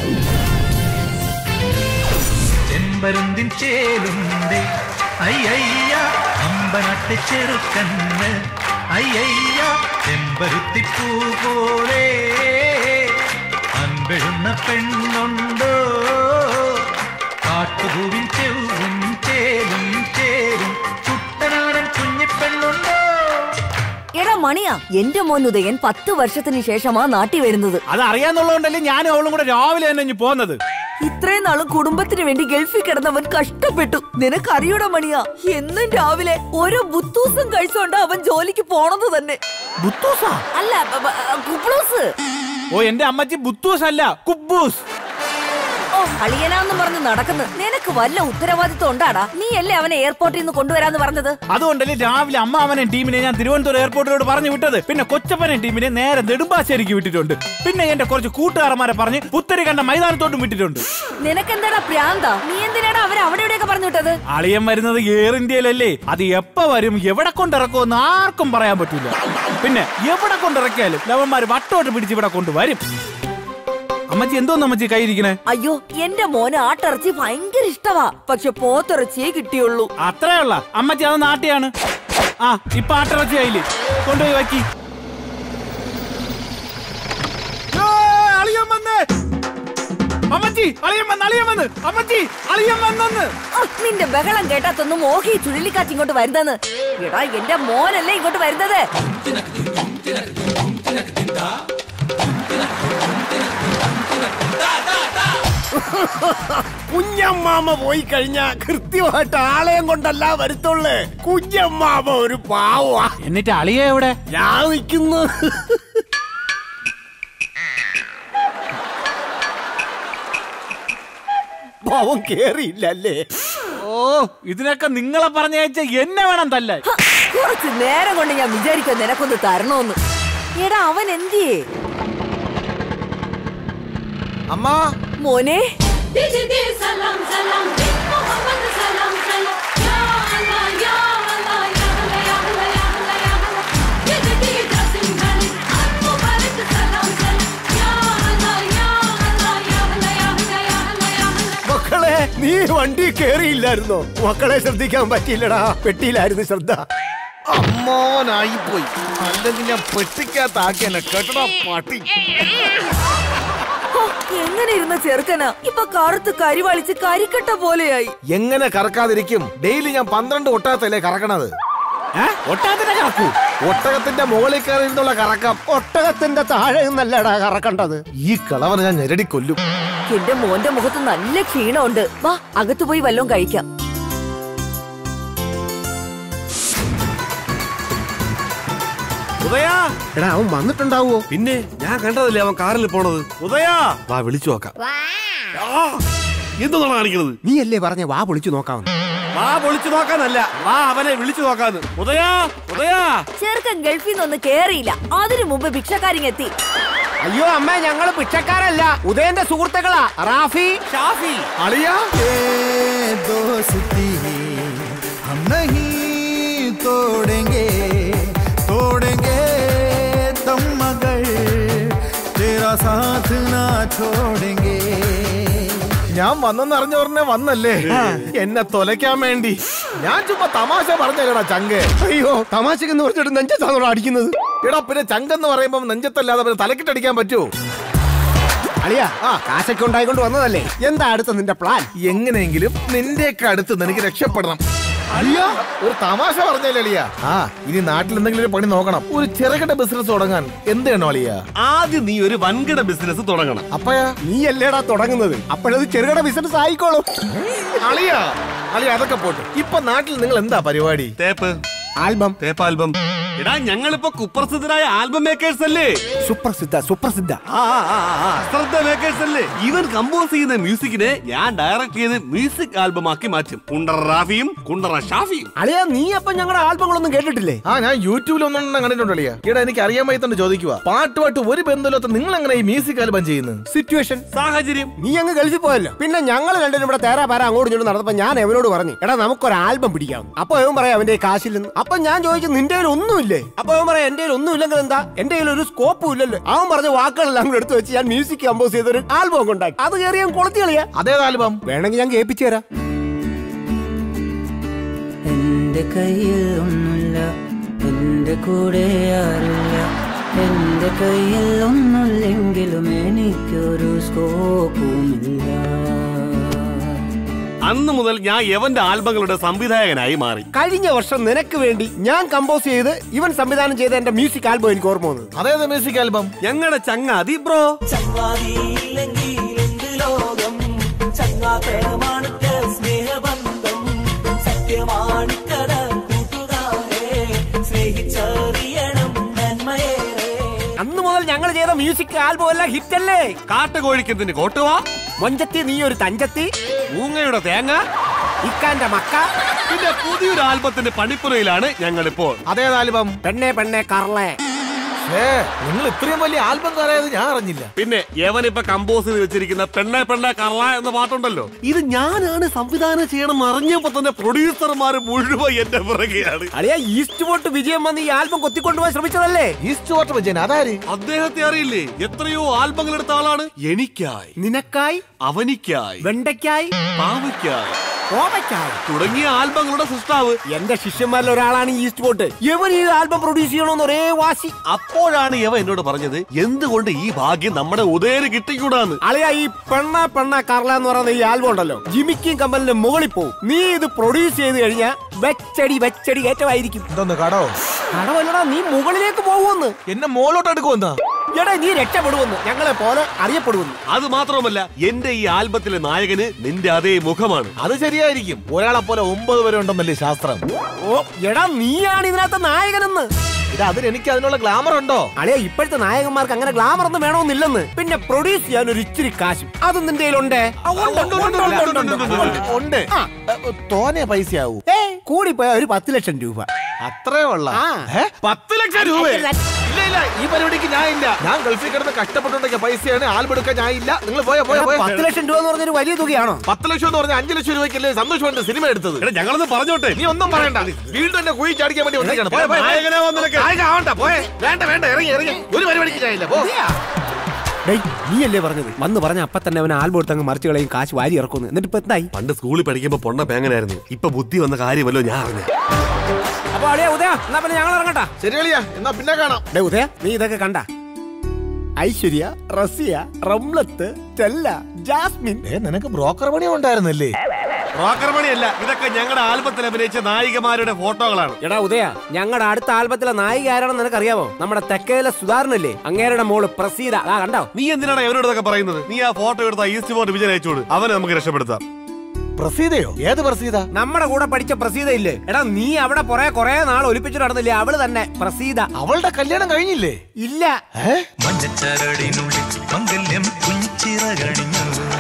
S17: ചെമ്പരുന്തിൻ ചേലുണ്ട് അയ്യയ്യ അമ്പനാട്ട് ചെറുക്കണ്ണ് അയ്യയ്യ ചെമ്പരുത്തിപ്പൂ പോലെ അൻപെഴുന്ന പെണ്ണുണ്ടോ കാട്ടുപൂവിൻ ചെവും ചേലും ചേരും കുട്ടനാടൻ കുഞ്ഞിപ്പെണ്ണുണ്ടോ
S12: എടാ മണിയാ എന്റെ മോൻ ഉദയൻ പത്ത് വർഷത്തിന് ശേഷമാ നാട്ടി വരുന്നത്
S18: അത് അറിയാന്നുള്ളതുകൊണ്ടല്ലേ ഞാനും അവളും കൂടെ രാവിലെ തന്നെ ഇഞ്ഞ് പോന്നത്
S12: ഇത്രയും നാളും കുടുംബത്തിന് വേണ്ടി ഗൾഫിൽ കിടന്നവൻ കഷ്ടപ്പെട്ടു നിനക്കറിയൂടാ മണിയാ എന്നും രാവിലെ ഓരോ ബുത്തൂസം കഴിച്ചോണ്ട് അവൻ ജോലിക്ക് പോണത് തന്നെ
S18: ബുത്തൂസാ
S12: അല്ല ബ- ബ- കുബ്ലൂസ്
S18: ഓ എന്റെ അമ്മച്ചി ബുത്തൂസ് അല്ല കുബൂസ്
S12: ഓ അളിയനാന്നും പറഞ്ഞ് നടക്കുന്നു നിനക്ക് വല്ല ഉത്തരവാദിത്വം ഉണ്ടാടാ നീ അല്ലേ അവനെ എയർപോർട്ടിൽ നിന്ന് കൊണ്ടുവരാന്ന് പറഞ്ഞത്
S18: അതുകൊണ്ടല്ലേ രാവിലെ അമ്മാവനെ ടീമിനെ ഞാൻ തിരുവനന്തപുരം എയർപോർട്ടിലോട് പറഞ്ഞു വിട്ടത് പിന്നെ കൊച്ചപ്പനെ ടീമിനെ നേരെ നെടുമ്പാശ്ശേരിക്ക് വിട്ടിട്ടുണ്ട് പിന്നെ എന്റെ കുറച്ച് കൂട്ടുകാരന്മാരെ പറഞ്ഞ് പുത്തരി കണ്ട മൈതാനത്തോട്ടും വിട്ടിട്ടുണ്ട്
S12: നിനക്കെന്താടാ പ്രാന്ത നീ എന്തിനാടാ അവരെ അവിടെ ഇവിടെയൊക്കെ പറഞ്ഞു വിട്ടത്
S18: അളിയൻ വരുന്നത് എയർ ഇന്ത്യയിലല്ലേ അത് എപ്പ വരും എവിടെ കൊണ്ടിറക്കുമെന്ന് ആർക്കും പറയാൻ പറ്റില്ല പിന്നെ എവിടെ കൊണ്ടിറക്കിയാലും ലവന്മാര് വട്ടോട്ട് പിടിച്ച് ഇവിടെ കൊണ്ടുവരും അമ്മച്ചി എന്തോന്ന് അമ്മച്ചി കൈയിരിക്കണേ
S12: അയ്യോ എന്റെ മോന് ആട്ടിറച്ചി ഭയങ്കര ഇഷ്ടവാ പക്ഷെ പോത്തിറച്ചിയേ കിട്ടിയുള്ളൂ
S18: അത്രേ ഉള്ള അമ്മച്ചി അത് നാട്ടിയാണ് ആ ഇപ്പൊ ആട്ടിറച്ചി ആയില്ലേ കൊണ്ടുപോയി വയ്ക്കി അളിയൻ വന്നേ അമ്മച്ചി അളിയൻ വന്ന് അളിയൻ വന്ന് അമ്മച്ചി അളിയൻ വന്നെന്ന്
S12: ആ, നിന്റെ ബഹളം കേട്ടാത്തൊന്നും മോഹി ചുഴലിക്കാറ്റ് ഇങ്ങോട്ട് വരുന്നെന്ന് എടാ എന്റെ മോനല്ലേ ഇങ്ങോട്ട് വരുന്നത്
S9: കുഞ്ഞമ്മാമ പോയി കഴിഞ്ഞാ കൃത്യമായിട്ട് ആളെയും കൊണ്ടല്ല വരുത്തുള്ളേ കുഞ്ഞമ്മാമ ഒരു പാവാ
S18: എന്നിട്ട് അളിയ എവിടെ
S9: ഞാൻ നിൽക്കുന്നു പാവം കേറിയില്ലല്ലേ
S18: ഓ ഇതിനൊക്കെ നിങ്ങളെ പറഞ്ഞയച്ച എന്നെ വേണം തല്ലാൻ
S12: ഹ, കുറച്ച് നേരം കൊണ്ട് ഞാൻ വിചാരിക്കും നിനക്കൊന്ന് തരണോന്ന് എടാ അവൻ എന്തിയേ
S9: അമ്മ
S12: മോനെ
S11: दिल दिल सलाम सलाम दिल मोहम्मद सलाम सलाम या अल्लाह या अल्लाह या अल्लाह या अल्लाह या अल्लाह या अल्लाह दिल दिल जासिम गली अब मुबारक सलाम सलाम या अल्लाह या अल्लाह या अल्लाह या अल्लाह या अल्लाह या अल्लाह
S9: മക്കളെ നീ വണ്ടി കേറിയില്ലായിരുന്നോ മക്കളെ ശ്രദ്ധിക്കാൻ പറ്റിയില്ലടാ പെട്ടിയിലായിരുന്നു ശ്രദ്ധ അമ്മോനായി പോയി അല്ലെങ്കിൽ ഞാൻ പെട്ടിക്കകത്താക്കിയല്ല കേട്ടടാ പാട്ടി
S12: ഹോ, എങ്ങനെ ഇരുന്ന ചെറുക്കനാ ഇപ്പൊ കറുത്ത് കരിവാളിച്ച് കരിക്കട്ട പോലെയായി
S5: എങ്ങനെ കറക്കാതിരിക്കും ഡെയിലി ഞാൻ പന്ത്രണ്ട് ഒട്ടകത്തല്ലേ കറക്കണത്
S9: ഒട്ടകത്തിന്റെ കറക്കൂ
S5: ഒട്ടകത്തിന്റെ മുകളിൽ കയറി ഇരുന്നുള്ള കറക്കം
S9: ഒട്ടകത്തിന്റെ താഴെ നിന്നല്ലടാ കറക്കണ്ടത്
S5: ഈ കളവനെ ഞാൻ ഞെരടി കൊല്ലും
S12: എന്റെ മോന്റെ മുഖത്ത് നല്ല ക്ഷീണമുണ്ട് വാ അകത്തു പോയി വല്ലതും കഴിക്കാം
S10: ഉദയാ
S9: എടാ അവൻ വന്നിട്ടുണ്ടാവോ
S10: പിന്നെ ഞാൻ കണ്ടതല്ലേ അവൻ കാറിൽ പോണത് ഉദയാ വാ വിളിച്ചു നോക്കാം ആ, എന്താണ് കാണിക്കുന്നത്
S9: നീ അല്ലേ പറഞ്ഞ വാ പൊളിച്ചു നോക്കാമെന്ന്
S10: വാ പൊളിച്ചു നോക്കാനല്ല വാ അവനെ വിളിച്ചു നോക്കാന്ന് ഉദയാ ഉദയാ
S12: ചെറുക്കൻ ഗൾഫിൽ നിന്നൊന്ന് കേറിയില്ല അതിനു മുമ്പ് ഭിക്ഷക്കാരിങ്ങെത്തി
S9: അയ്യോ അമ്മ ഞങ്ങള് പിച്ചക്കാരല്ല ഉദയന്റെ സുഹൃത്തുക്കളാ റാഫി
S10: ഷാഫി
S5: അളിയാ
S19: दोस्ती हम नहीं तोड़ेंगे तोड़ेंगे तुम मगर तेरा साथ ना छोड़ेंगे
S5: ഞാൻ വന്നെന്ന് അറിഞ്ഞ ഉടനെ വന്നല്ലേ എന്നെ തൊലയ്ക്കാൻ വേണ്ടി ഞാൻ ചുമ്മാ തമാശ പറഞ്ഞല്ലേടാ ചങ്ക്
S9: അയ്യോ തമാശക്കെന്ന് പറഞ്ഞിട്ട് നെഞ്ചത്താണോടാ അടിക്കുന്നത്
S5: എടാ പിന്നെ ചങ്കെന്ന് പറയുമ്പോ നെഞ്ചത്തല്ലാതെ പിന്നെ തലക്കിട്ടടിക്കാൻ പറ്റുമോ
S9: അളിയാ ആ കാശൊക്കെ ഉണ്ടായിക്കൊണ്ട് വന്നതല്ലേ എന്താ അടുത്ത നിന്റെ പ്ലാൻ
S5: എങ്ങനെയെങ്കിലും നിന്റെയൊക്കെ അടുത്ത് എനിക്ക് രക്ഷപ്പെടണം
S9: അളിയാ
S5: ഒരു തമാശ പറഞ്ഞല്ലേ അളിയ ആ ഇനി നാട്ടിൽ എന്തെങ്കിലും ഒരു പണി നോക്കണം ഒരു ചെറുകിട ബിസിനസ് തുടങ്ങാൻ എന്ത് ചെയ്യണോ അളിയ
S10: ആദ്യം നീ ഒരു വൻകിട ബിസിനസ് തുടങ്ങണം
S5: അപ്പയാ
S9: നീ അല്ലേടാ തുടങ്ങുന്നത് അപ്പോഴത് ചെറുകിട ബിസിനസ് ആയിക്കോളും
S5: അളിയ അളിയ അതൊക്കെ പോട്ടെ ഇപ്പൊ നാട്ടിൽ നിങ്ങൾ എന്താ പരിപാടി
S10: തേപ്പ്
S9: ആൽബം
S10: തേപ്പ് ആൽബം എടാ ഞങ്ങളിപ്പോ കുപ്രസിദ്ധരായ ആൽബം മേക്കേഴ്സ് അല്ലേ
S9: സുപ്രസിദ്ധ സുപ്രസിദ്ധ
S10: ആ, ആ, ആ, ആ, അശ്രദ്ധ മേക്കേഴ്സ് അല്ലേ ഇവൻ കമ്പോസ് ചെയ്യുന്ന മ്യൂസിക്കിനെ ഞാൻ ഡയറക്ട് ചെയ്ത് മ്യൂസിക് ആൽബം ആക്കി മാറ്റും കുണ്ടറ റാഫിയും കുണ്ടറ ഷാഫിയും
S9: അളിയാ നീ അപ്പൊ ഞങ്ങളുടെ ആൽബങ്ങളൊന്നും കേട്ടിട്ടില്ലേ
S5: ആ ഞാൻ യൂട്യൂബിൽ ഒന്നും കണ്ടിട്ടുണ്ട് അളിയ എടാ എനിക്ക് അറിയാൻ വയ്യത്തോണ്ട് ചോദിക്കുക പാട്ടുമായിട്ട് ഒരു ബന്ധമില്ലാത്ത നിങ്ങൾ എങ്ങനെ ഈ മ്യൂസിക് ആൽബം ചെയ്യുന്നത്
S9: സിറ്റുവേഷൻ
S10: സാഹചര്യം
S9: നീ അങ്ങ് ഗൾഫിൽ പോയല്ലോ പിന്നെ ഞങ്ങൾ രണ്ടുപേരും ഇവിടെ തേരാ പാര അങ്ങോട്ട് ഇങ്ങോട്ട് നടന്നപ്പോ ഞാൻ എവനോട് പറഞ്ഞു എടാ നമുക്കൊരു ആൽബം പിടിക്കാം അപ്പൊ അവൻ പറയാം അവന്റെ കാശിൽ നിന്ന് അപ്പൊ ഞാൻ ചോദിച്ചു നിന്റെ കയ്യിൽ ഒന്നുമില്ലേ അപ്പൊ അവൻ പറയാം എന്റെ കയ്യിൽ ഒന്നും ഇല്ലെങ്കിൽ എന്താ എന്റെ കയ്യിൽ ഒരു സ്കോപ്പും ഇല്ലല്ലോ അവൻ പറഞ്ഞ വാക്കുകളെല്ലാം കൂടെ എടുത്തു വെച്ച് ഞാൻ മ്യൂസിക് കമ്പോസ് ചെയ്തൊരു ആൽബം ഉണ്ടാക്കി അത് കയറി ഞാൻ കൊളുത്തി കളിയാ
S20: അതേത് ആൽബം
S9: വേണമെങ്കിൽ ഞാൻ കേൾപ്പിച്ചു തരാം
S14: എന്റെ കയ്യിൽ ഒന്നുമില്ല എന്റെ കൂടെ ആരില്ല എന്റെ കയ്യിൽ ഒന്നുമില്ലെങ്കിലും എനിക്കൊരു സ്കോപ്പുമില്ല
S10: അന്ന് മുതൽ ഞാൻ യവന്റെ ആൽബങ്ങളുടെ സംവിധായകനായി മാറി
S9: കഴിഞ്ഞ വർഷം നിനക്ക് വേണ്ടി ഞാൻ കമ്പോസ് ചെയ്ത് ഇവൻ സംവിധാനം ചെയ്ത എന്റെ മ്യൂസിക് ആൽബം എനിക്ക് ഓർമ്മ വന്നത്
S20: അതേത് മ്യൂസിക് ആൽബം
S10: ഞങ്ങളുടെ ചങ്ങാതി ബ്രോ
S11: ലോകം ചങ്ങാത്തമാണിട്ട് സ്നേഹബന്ധം സത്യമാണിക്കട കൂട്ടുകാരെ സ്നേഹിച്ചറിയണം നന്മയേറെ
S9: അന്ന് മുതൽ ഞങ്ങൾ ചെയ്ത മ്യൂസിക് ആൽബം എല്ലാം ഹിറ്റ് അല്ലേ
S10: കാട്ടുകോഴിക്കത്തിന് കോട്ടുവാ
S9: മൊഞ്ചത്തി നീ ഒരു തഞ്ചത്തി
S10: മൂങ്ങയുടെ തേങ്ങ
S9: ഇക്കാന്റെ മക്ക
S10: പിന്നെ പുതിയൊരു ആൽബത്തിന്റെ പണിപ്പുരയിലാണ് ഞങ്ങൾ ഇപ്പോൾ
S20: അതേത് ആൽബം
S9: പെണ്ണെ പെണ്ണെ കർളെ
S20: നിങ്ങൾ ഇത്രയും വലിയ ആൽബം തരായത് ഞാൻ അറിഞ്ഞില്ല
S10: പിന്നെ യവൻ ഇപ്പൊ കമ്പോസ് ചെയ്ത് വെച്ചിരിക്കുന്ന പെണ്ണെ പെണ്ണെ കറള എന്ന പാട്ടുണ്ടല്ലോ ഇത് ഞാനാണ് സംവിധാനം ചെയ്യണം അറിഞ്ഞപ്പോ തന്നെ പ്രൊഡ്യൂസർമാർ മുഴുവൻ എന്റെ പിറകെയാണ്
S9: അളിയാ ഈസ്റ്റ് ബോട്ട് വിജയം വന്ന് ഈ ആൽബം കൊത്തിക്കൊണ്ടുപോകാൻ ശ്രമിച്ചതല്ലേ
S20: ഈസ്റ്റ് വാട്ടർ വിജയൻ അതാര്
S10: അദ്ദേഹത്തെ അറിയില്ലേ എത്രയോ ആൽബങ്ങൾ എടുത്ത ആളാണ് എനിക്കായി
S9: നിനക്കായി
S10: അവനിക്കായി
S9: വെണ്ടയ്ക്കായി
S10: പാവയ്ക്കായി
S9: കോവയ്ക്കായി
S10: തുടങ്ങിയ ആൽബങ്ങളുടെ സൃഷ്ടാവ്
S9: എന്റെ ശിഷ്യന്മാരിൽ ഒരാളാണ് ഈ ഈസ്റ്റ് ബോട്ട് ഇവൻ ഈ ആൽബം പ്രൊഡ്യൂസ് ചെയ്യണമെന്ന് ഒരേ വാശി
S10: അപ്പോഴാണ് ഇവ എന്നോട് പറഞ്ഞത് എന്തുകൊണ്ട് ഈ ഭാഗ്യം നമ്മുടെ ഉദയന് കിട്ടിക്കൂടാന്ന്
S9: അളിയാ ഈ പെണ്ണ പെണ്ണ കർല എന്ന് പറയുന്ന ഈ ആൽബം ഉണ്ടല്ലോ ജിമിക്കും കമ്പലിന്റെ മുകളിൽ പോവും നീ ഇത് പ്രൊഡ്യൂസ് ചെയ്ത് കഴിഞ്ഞാൽ വെച്ചടി വെച്ചടി ഏറ്റമായിരിക്കും
S20: എന്തോന്ന് കടോ
S9: കടവല്ലടാ നീ മുകളിലേക്ക് പോകുമെന്ന്
S20: എന്നെ മോളോട്ട് എടുക്കുമെന്നാ
S9: എടാ നീ രക്ഷപ്പെടുമെന്ന് ഞങ്ങളെ പോലെ അറിയപ്പെടുമെന്ന്
S10: അത് മാത്രമല്ല എന്റെ ഈ ആൽബത്തിലെ നായകന് നിന്റെ അതേ മുഖമാണ്
S20: അത് ശരിയായിരിക്കും ഒരാളെ പോലെ ഒമ്പത് വരെ ഉണ്ടെന്നല്ലേ ശാസ്ത്രം
S9: ഓ എടാ നീയാണ് ഇതിനകത്ത് നായകനെന്ന്
S20: ഇത് അതിന് എനിക്ക് അതിനുള്ള ഗ്ലാമർ ഉണ്ടോ
S9: അളിയ ഇപ്പോഴത്തെ നായകന്മാർക്ക് അങ്ങനെ ഗ്ലാമർ ഒന്നും വേണമെന്നില്ലെന്ന് പിന്നെ പ്രൊഡ്യൂസ് ചെയ്യാൻ ഒരു ഇച്ചിരി കാശും അത് നിന്റെ കയ്യിലുണ്ടേ ആ, ഉണ്ട്, ഉണ്ട്, ഉണ്ട്, ഉണ്ട്, ഉണ്ട്, ഉണ്ട്, ഉണ്ട്.
S20: ഉണ്ട്
S9: ആ.
S20: തോനെ പൈസയാവൂ
S9: ഏയ് കൂടിപ്പോയ ഒരു പത്ത് ലക്ഷം രൂപ
S20: അത്രേ ഉള്ള
S9: ആ.
S20: പത്ത് ലക്ഷം രൂപ ഇല്ല ഇല്ല ഈ പരിപാടിക്ക് ഞാൻ ഇല്ല ഞാൻ ഗൾഫിൽ കിടന്ന് കഷ്ടപ്പെട്ടുണ്ടാക്കിയ പൈസയാണ് ആൽബം എടുക്കാൻ ഞാൻ ഇല്ല നിങ്ങൾ പോയ പോയ
S9: എടാ, പത്ത് ലക്ഷം രൂപ എന്ന് പറഞ്ഞൊരു വലിയ തുകയാണോ
S20: പത്ത് ലക്ഷം എന്ന് പറഞ്ഞാൽ അഞ്ച് ലക്ഷം രൂപയ്ക്കല്ലേ സന്തോഷ് സിനിമ എടുത്തത്
S10: എടാ ഞങ്ങളൊന്ന് പറഞ്ഞോട്ടെ
S20: നീ ഒന്നും പറയണ്ട വീണ്ടും എന്നെ കുഴി ചാടിക്കാൻ വേണ്ടി വന്നേക്കാണ്. പോയ, പോയ, പോയ.
S10: നായകനാവാൻ നിനക്ക്.
S20: നായക ആവണ്ട, പോയെ. വേണ്ട വേണ്ട ഇറങ്ങി ഇറങ്ങി ഒരു പരിപാടിക്ക് ഞാനില്ല പോ
S9: ഡേയ് നീയല്ലേ പറഞ്ഞത് വന്ന് പറഞ്ഞ അപ്പൊ തന്നെ അവൻ ആൽബം എടുത്ത് അങ്ങ് മറിച്ച് കളയും കാശ് വാരി ഇറക്കുന്നു എന്നിട്ട് ഇപ്പൊ എന്തായി
S10: പണ്ട് സ്കൂളിൽ പഠിക്കുമ്പോ പൊണ്ണ പേങ്ങനായിരുന്നു ഇപ്പൊ ബുദ്ധി വന്ന കാര്യമല്ലോ ഞാൻ അറിഞ്ഞു
S9: അപ്പൊ അളിയ ഉദയ എന്നാ പിന്നെ ഞങ്ങൾ ഇറങ്ങട്ടാ
S20: ശരി അളിയാ എന്നാ പിന്നെ കാണാം
S9: ഡേ ഉദയ നീ ഇതൊക്കെ കണ്ട ഐശ്വര്യ റസിയ റംലത്ത് ചെല്ല ജാസ്മിൻ
S20: ഏ നിനക്ക് ബ്രോക്കർ പണി ഉണ്ടായിരുന്നല്ലേ
S10: ബ്രോക്കർ പണിയല്ല ഇതൊക്കെ ഞങ്ങളുടെ ആൽബത്തിൽ അഭിനയിച്ച നായികമാരുടെ ഫോട്ടോകളാണ്
S9: എടാ ഉദയ ഞങ്ങളുടെ അടുത്ത ആൽബത്തിലെ നായിക ആരാണെന്ന് നിനക്കറിയാമോ നമ്മുടെ തെക്കേലെ സുധാരണല്ലേ അങ്ങേരുടെ മോള് പ്രസീത ആ കണ്ടോ
S10: നീ എന്തിനാണ് അവരോട് ഇതൊക്കെ പറയുന്നത് നീ ആ ഫോട്ടോ എടുത്ത ഈസ്റ്റ് പോർട്ട് വിജയൻ അയച്ചോട് അവനെ നമുക്ക് രക്ഷപ്പെടുത്താം
S20: പ്രസീതയോ ഏത് പ്രസീത
S9: നമ്മുടെ കൂടെ പഠിച്ച പ്രസീത ഇല്ലേ എടാ നീ അവിടെ കുറെ കുറെ നാൾ ഒലിപ്പിച്ചു നടന്നില്ലേ അവള് തന്നെ പ്രസീത
S20: അവളുടെ കല്യാണം കഴിഞ്ഞില്ലേ
S9: ഇല്ല
S17: മഞ്ഞച്ചരടിനുള്ളിൽ മംഗല്യം കുഞ്ചിറകണിഞ്ഞു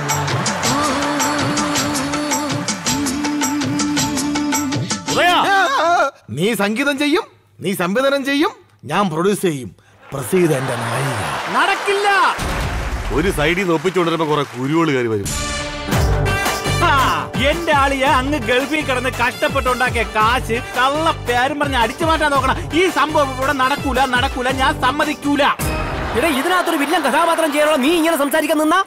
S20: നീ സംഗീതം ചെയ്യും നീ സംവിധാനം ചെയ്യും ഞാൻ പ്രൊഡ്യൂസ് ചെയ്യും പ്രസീത എന്റെ നായിക
S9: നടക്കില്ല
S10: ഒരു സൈഡിൽ നിന്ന് ഒപ്പിച്ചുകൊണ്ടിരുമ്പോ കുറെ കുരുവോള് കയറി വരും
S18: ആ, എന്റെ ആളിയെ അങ്ങ് ഗൾഫിൽ കിടന്ന് കഷ്ടപ്പെട്ടുണ്ടാക്കിയ കാശ് കള്ള പേരും പറഞ്ഞ് അടിച്ചു മാറ്റാൻ നോക്കണം ഈ സംഭവം ഇവിടെ നടക്കൂല നടക്കൂല ഞാൻ സമ്മതിക്കൂല
S9: എടാ ഇതിനകത്തൊരു വില്ലൻ കഥാപാത്രം ചെയ്യാനുള്ള നീ ഇങ്ങനെ സംസാരിക്കാൻ നിന്നാ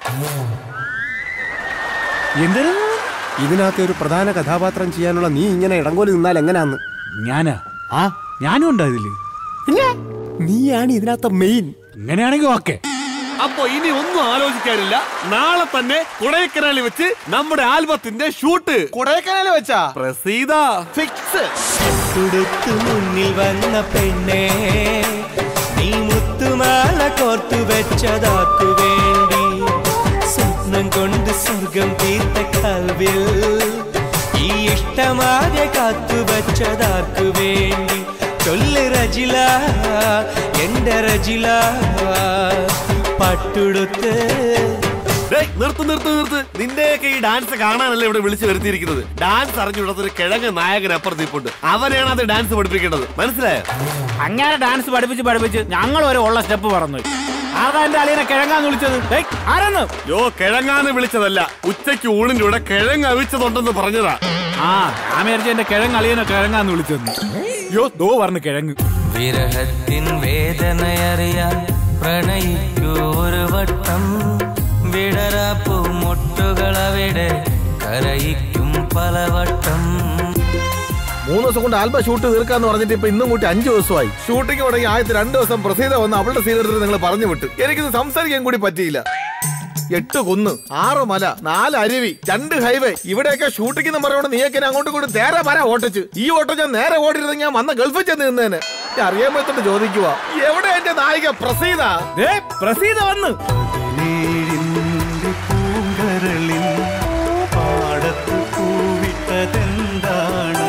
S18: എന്തിനു
S9: ഇതിനകത്ത് ഒരു പ്രധാന കഥാപാത്രം ചെയ്യാനുള്ള നീ ഇങ്ങനെ ഇടങ്കോല് നിന്നാൽ എങ്ങനെയാന്ന്
S18: ഞാനാ ആ ഞാനും ഉണ്ടോ ഇതില്
S9: പിന്നെ നീയാണ് ഇതിനകത്ത് മെയിൻ
S18: ഇങ്ങനെയാണെങ്കിൽ ഓക്കെ
S10: അപ്പൊ ഇനി ഒന്നും ആലോചിക്കാനില്ല നാളെ തന്നെ കൊടൈക്കനാലിൽ വെച്ച് നമ്മുടെ ആൽബത്തിന്റെ ഷൂട്ട്
S20: കൊടൈക്കനാല് വെച്ചാ
S10: പ്രസീത
S20: ഫിക്സ്
S7: തുടുത്തു മുന്നിൽ വന്ന പെണ്ണേ നീ മുത്തുമാല കോർത്തു വെച്ചതാക്കു വേണ്ടി സ്വപ്നം കൊണ്ട് സ്വർഗം തീർത്ത കൽവിൽ ഈ ഇഷ്ടമാകെ കാത്തു വെച്ചതാക്കു വേണ്ടി ചൊല്ല് റജില എന്റെ റജില പട്ടുടുത്ത്
S10: ഡേയ്, നിർത്ത് നിർത്ത് നിർത്ത് നിന്റെയൊക്കെ ഈ ഡാൻസ് കാണാനല്ലേ ഇവിടെ വിളിച്ചു വരുത്തിയിരിക്കുന്നത് ഡാൻസ് അറിഞ്ഞുവിടത്തൊരു കിഴങ്ങ് നായകൻ അപ്പുറത്ത് ഇപ്പുണ്ട് അവനെയാണ് അത് ഡാൻസ് പഠിപ്പിക്കേണ്ടത് മനസ്സിലായോ
S18: അങ്ങനെ ഡാൻസ് പഠിപ്പിച്ച് പഠിപ്പിച്ച് ഞങ്ങൾ ഒരു ഉള്ള സ്റ്റെപ്പ് പറഞ്ഞു ആരാ എന്റെ അളിയനെ കിഴങ്ങാന്ന് വിളിച്ചത് ഏയ്, ആരാന്ന്
S10: യോ കിഴങ്ങാന്ന് വിളിച്ചതല്ല ഉച്ചയ്ക്ക് ഊണിന്റെ കൂടെ കിഴങ്ങ് അവിച്ചതുണ്ടെന്ന് പറഞ്ഞതാ
S18: ആ ഞാൻ വിചാരിച്ചു എന്റെ കിഴങ്ങ് അളിയനെ കിഴങ്ങാന്ന് വിളിച്ചത് യോ ദോ പറഞ്ഞു കിഴങ്ങ്
S7: വിരഹത്തിൻ വേദനയറിയാൻ
S17: പ്രണയിക്കൂ ഒരു വട്ടം വിടരാപ്പൂ മുട്ടുകളവിടെ കരയിക്കും പലവട്ടം
S20: മൂന്ന് ദിവസം കൊണ്ട് ആൽബം ഷൂട്ട് തീർക്കാന്ന് പറഞ്ഞിട്ട് ഇപ്പൊ ഇന്നും കൂട്ടി അഞ്ചു ദിവസമായി ഷൂട്ടിംഗ് തുടങ്ങി ആദ്യത്തെ രണ്ട് ദിവസം പ്രസീത വന്ന് അവളുടെ സീൻ എടുത്തിട്ട് നിങ്ങൾ പറഞ്ഞു വിട്ടു എനിക്കിത് സംസാരിക്കാൻ കൂടി പറ്റിയില്ല എട്ട് കുന്ന് ആറ് മല നാല് അരുവി രണ്ട് ഹൈവേ ഇവിടെയൊക്കെ ഷൂട്ടിംഗ് എന്ന് പറഞ്ഞോണ്ട് നീയൊക്കെ അങ്ങോട്ട് കൂടി നേരെ വര ഓട്ടിച്ച് ഈ ഓട്ടം ഞാൻ നേരെ ഓടിയിരുന്നെങ്കിൽ ഞാൻ വന്ന ഗൾഫിൽ ചെന്ന് നിന്നേനെ ഞാൻ അറിയാൻ പറ്റുന്ന ചോദിക്കുക എവിടെ എന്റെ നായിക പ്രസീത
S18: പ്രസീത വന്ന്
S17: പൂങ്കരളിൽ പാടത്തു പൂവിട്ടതെന്താണ്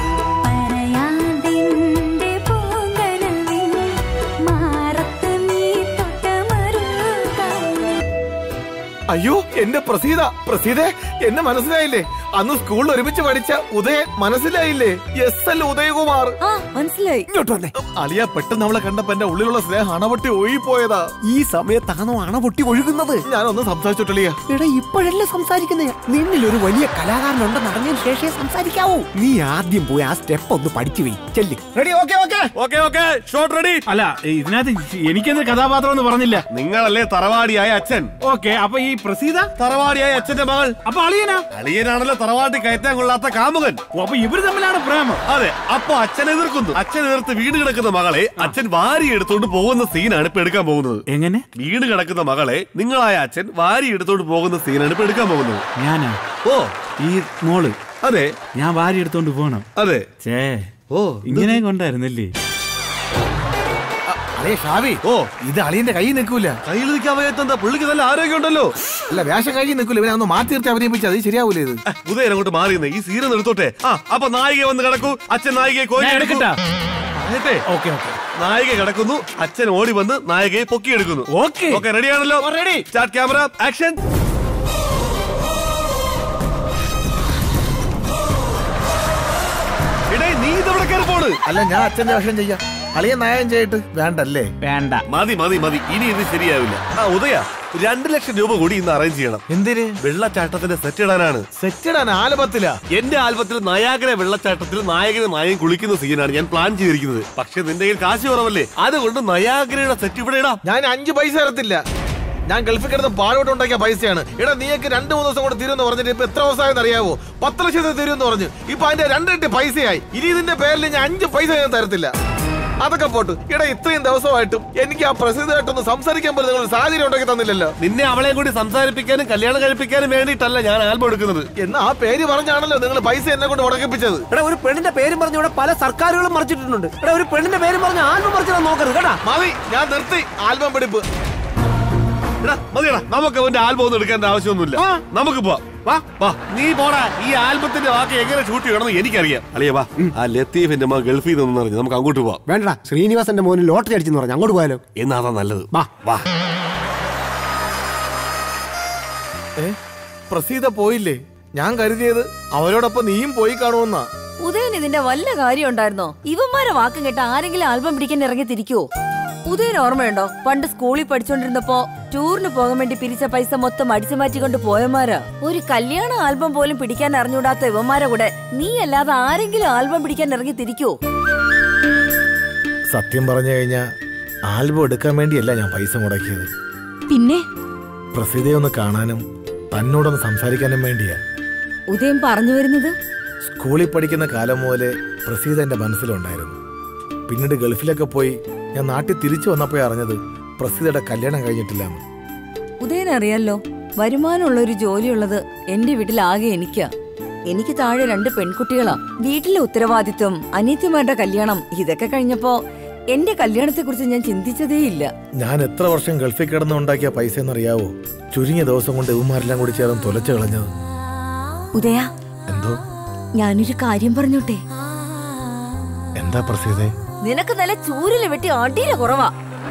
S11: പറയാതിന്റെ പൂങ്കനവിൽ മാറത്ത് നീ തൊട്ട മറുകാലം
S20: അയ്യോ എന്റെ പ്രസീത പ്രസീതെ എന്നെ മനസ്സിലായില്ലേ അന്ന് സ്കൂളിൽ ഒരുമിച്ച് പഠിച്ച ഉദയൻ മനസ്സിലായില്ലേ എസ് എൽ ഉദയകുമാർ
S12: മനസ്സിലായി
S20: ഇങ്ങോട്ട് വന്നേ അളിയ പെട്ടെന്ന് അവളെ കണ്ടപ്പോ എന്റെ ഉള്ളിലുള്ള സ്നേഹം അണപൊട്ടി ഒഴുകിപ്പോയതാ
S9: ഈ സമയത്താണോ അണപൊട്ടി ഒഴുകുന്നത്
S20: ഞാനൊന്ന് സംസാരിച്ചോട്ടളിയ
S9: എടാ ഇപ്പോഴല്ലേ സംസാരിക്കുന്നേ നിന്നിൽ ഒരു വലിയ കലാകാരനുണ്ടെന്ന് അറിഞ്ഞതിന് ശേഷമേ സംസാരിക്കാവൂ നീ ആദ്യം പോയി ആ സ്റ്റെപ്പ് ഒന്ന് പഠിച്ചു പോയി ചെല്ലി
S10: ready okay okay okay okay shot ready
S18: അല്ല ഇതിനകത്ത് എനിക്കെന്ത് കഥാപാത്രം എന്ന് പറഞ്ഞില്ല
S10: നിങ്ങളല്ലേ തറവാടിയായ അച്ഛൻ
S18: ഓക്കെ അപ്പൊ ഈ പ്രസീത
S10: തറവാടിയായ അച്ഛന്റെ മകൾ
S18: അപ്പൊ അളിയനാ
S10: അളിയനാണല്ലോ തറവാട്ടി കയറ്റാൻ കൊള്ളാത്ത കാമുകൻ
S18: അപ്പൊ ഇവര് തമ്മിലാണ് പ്രേമം
S10: അതെ അപ്പൊ അച്ഛൻ എതിർക്കുന്നു അച്ഛൻ എതിർത്ത് വീട് കിടക്കുന്ന മകളെ അച്ഛൻ വാരി എടുത്തോണ്ട് പോകുന്ന സീനാണ് ഇപ്പൊ എടുക്കാൻ പോകുന്നത്
S18: എങ്ങനെ
S10: വീട് കിടക്കുന്ന മകളെ നിങ്ങളായ അച്ഛൻ വാരി എടുത്തോണ്ട് പോകുന്ന സീനാണ് ഇപ്പൊ എടുക്കാൻ പോകുന്നത്
S18: ഞാനാ
S10: ഓ
S18: ഈ മോള്
S10: അതെ
S18: ഞാൻ വാരി എടുത്തോണ്ട് പോണം
S10: അതെ
S18: ചേ
S10: ഓ
S18: ഇങ്ങനെ കൊണ്ടായിരുന്നല്ലേ
S20: അളേ ഷാവി ഓ ഇത് അളിയന്റെ കൈ നിൽക്കൂല
S10: കയ്യിൽ നിൽക്കാൻ വയ്യാത്ത പുള്ളിക്ക് നല്ല ആരോഗ്യം ഉണ്ടല്ലോ
S20: അല്ല വേഷം കൈ നിൽക്കൂല ഇവനെ ഒന്ന് മാറ്റി നിർത്തി അഭിനയിപ്പിച്ചത് അത് ശരിയാവൂലേ ഇത്
S10: ഉദയൻ അങ്ങോട്ട് മാറിയുന്നേ ഈ സീരം എടുത്തോട്ടെ ആ അപ്പൊ നായിക വന്ന് കിടക്കൂ അച്ഛൻ നായികയെ കോരി
S18: ഞാൻ
S10: എടുക്കൂ.
S18: എടുക്കട്ടാ?
S10: പറയട്ടെ?
S18: ഓക്കെ ഓക്കെ
S10: നായിക കിടക്കുന്നു അച്ഛൻ ഓടി വന്ന് നായികയെ പൊക്കിയെടുക്കുന്നു
S18: ഓക്കെ
S10: ഓക്കെ റെഡി ആണല്ലോ റെഡി സ്റ്റാർട്ട് ക്യാമറ ആക്ഷൻ ഇടേ നീ ഇതെവിടെ കയറി പോണ്
S20: അല്ല ഞാൻ അച്ഛന്റെ വേഷം ചെയ്യാം അളിയൻ നായകൻ ചെയ്തിട്ട് വേണ്ടല്ലേ
S18: വേണ്ട
S10: മതി മതി മതി ഇനി ഇത് ശരിയാവില്ല ആ ഉദയ രണ്ട് ലക്ഷം രൂപ കൂടി ഇന്ന് അറേഞ്ച് ചെയ്യണം
S20: എന്തിന്
S10: വെള്ളച്ചാട്ടത്തിന്റെ സെറ്റ് ഇടാനാണ്
S20: സെറ്റ് ഇടാൻ ആലപത്തില
S10: എന്റെ ആൽബത്തിൽ നയാഗ്ര വെള്ളച്ചാട്ടത്തിൽ നായകന് നായകൻ കുളിക്കുന്ന സീനാണ് ഞാൻ പ്ലാൻ ചെയ്തിരിക്കുന്നത് പക്ഷെ നിന്റെ കയ്യിൽ കാശ് കുറവല്ലേ അതുകൊണ്ട് നയാഗ്രയുടെ സെറ്റ് ഇവിടെ ഇടാം
S20: ഞാൻ അഞ്ച് പൈസ തരത്തില്ല ഞാൻ ഗൾഫിൽ കിടന്ന് പാടോട്ട് ഉണ്ടാക്കിയ പൈസയാണ് എടാ നീയൊക്കെ രണ്ട് മൂന്ന് ദിവസം കൊണ്ട് തീരുമെന്ന് പറഞ്ഞിട്ട് ഇപ്പൊ എത്ര ദിവസമായെന്ന് അറിയാവോ പത്ത് ലക്ഷത്തിന് തീരുമെന്ന് പറഞ്ഞു ഇപ്പൊ അതിന്റെ രണ്ടിരട്ടി പൈസയായി ഇനി ഇതിന്റെ പേരിൽ ഞാൻ അഞ്ച് പൈസ ഞാൻ തരത്തില്ല അതൊക്കെ പോട്ട് എടാ ഇത്രയും ദിവസമായിട്ടും എനിക്ക് ആ പ്രസിദ്ധമായിട്ടൊന്ന് സംസാരിക്കാൻ പോലും നിങ്ങൾ സാഹചര്യം ഉണ്ടാക്കി തന്നില്ലല്ലോ
S10: നിന്നെ അവളെ കൂടി സംസാരിപ്പിക്കാനും കല്യാണം കഴിപ്പിക്കാനും വേണ്ടിയിട്ടല്ല ഞാൻ ആൽബം എടുക്കുന്നത്
S20: എന്നാ ആ പേര് പറഞ്ഞാണല്ലോ നിങ്ങൾ പൈസ എന്നെ കൊണ്ട് മുടക്കിപ്പിച്ചത്
S9: എടാ ഒരു പെണ്ണിന്റെ പേരും പറഞ്ഞ് ഇവിടെ പല സർക്കാരുകളും മറിച്ചിട്ടുണ്ട് എടാ ഒരു പെണ്ണിന്റെ പേരും പറഞ്ഞ് ആൽബം മറിച്ചിടാൻ നോക്കരുത് കേട്ടാ
S20: മതി ഞാൻ നിർത്തി ആൽബം പിടിപ്പ്
S10: എടാ മതിയടാ നമുക്ക് അവന്റെ ആൽബം ഒന്നും എടുക്കേണ്ട ആവശ്യമൊന്നുമില്ല നമുക്ക് പോവാം വാ വാ നീ പോടാ ഈ ആൽബത്തിന്റെ വാക്ക് എങ്ങനെ ഷൂട്ട് ചെയ്യണമെന്ന് എനിക്കറിയാം അളിയ വാ ആ ലത്തീഫിന്റെ മകൻ ഗൾഫിൽ നിന്ന് പറഞ്ഞു നമുക്ക് അങ്ങോട്ട് പോവാം
S9: വേണ്ടടാ ശ്രീനിവാസന്റെ മോന് ലോട്ടറി അടിച്ചെന്ന് പറഞ്ഞു അങ്ങോട്ട് പോയാലോ
S10: എന്നാ അതാ നല്ലത്
S9: വാ
S10: വാ
S20: ഏ പ്രസീത പോയില്ലേ ഞാൻ കരുതിയത് അവരോടൊപ്പം നീയും പോയി കാണുമെന്നാ
S12: ഉദയൻ ഇതിന്റെ വല്ല കാര്യം ഉണ്ടായിരുന്നോ ഇവന്മാരെ വാക്കും കേട്ട് ആരെങ്കിലും ആൽബം പിടിക്കാൻ ഇറങ്ങി തിരിക്കുവോ ഉദയൻ ഓർമ്മയുണ്ടോ പണ്ട് സ്കൂളിൽ പഠിച്ചോണ്ടിരുന്നപ്പോ ടൂറിന് പോകാൻ വേണ്ടി പിരിച്ച പൈസ മൊത്തം അടിച്ചു മാറ്റിക്കൊണ്ട് പോയമാരാ ഒരു കല്യാണ ആൽബം പോലും പിടിക്കാൻ അറിഞ്ഞൂടാത്ത ഇവന്മാരെ കൂടെ നീ അല്ലാതെ ആരെങ്കിലും ആൽബം പിടിക്കാൻ ഇറങ്ങി തിരിക്കുവോ
S20: സത്യം പറഞ്ഞു കഴിഞ്ഞാ ആൽബം എടുക്കാൻ വേണ്ടിയല്ല ഞാൻ പൈസ മുടക്കിയത്
S12: പിന്നെ
S20: പ്രസീതയെ ഒന്ന് കാണാനും തന്നോടൊന്ന് സംസാരിക്കാനും വേണ്ടിയാ
S12: ഉദയൻ പറഞ്ഞു വരുന്നത്
S20: സ്കൂളിൽ പഠിക്കുന്ന കാലം മുതലേ പ്രസീത എന്റെ മനസ്സിലുണ്ടായിരുന്നു പിന്നീട് ഗൾഫിലൊക്കെ പോയി ഞാൻ നാട്ടിൽ തിരിച്ചു വന്നപ്പോഴേ അറിഞ്ഞത് പ്രസീതയുടെ കല്യാണം കഴിഞ്ഞിട്ടില്ലെന്ന്
S12: ഉദയൻ അറിയാലോ വരുമാനമുള്ള ഒരു ജോലിയുള്ളത് എന്റെ വീട്ടിൽ ആകെ എനിക്കാ എനിക്ക് താഴെ രണ്ട് പെൺകുട്ടികളാ വീട്ടിലെ ഉത്തരവാദിത്വം അനിയത്തിമാരുടെ കല്യാണം ഇതൊക്കെ കഴിഞ്ഞപ്പോ എന്റെ കല്യാണത്തെ കുറിച്ച് ഞാൻ ചിന്തിച്ചതേയില്ല
S20: ഞാൻ എത്ര വർഷം ഗൾഫിൽ കിടന്ന് ഉണ്ടാക്കിയ പൈസ എന്നറിയാവോ ചുരുങ്ങിയ ദിവസം കൊണ്ട് ഇവന്മാരെല്ലാം കൂടി ചേർന്ന് തുലച്ചു കളഞ്ഞത്
S12: ഉദയ
S20: എന്തോ
S12: ഞാനൊരു കാര്യം പറഞ്ഞോട്ടെ
S20: എന്താ പ്രസീതേ
S12: നിനക്ക് നല്ല ചൂരില് വെട്ടി അടിയില കുറവാ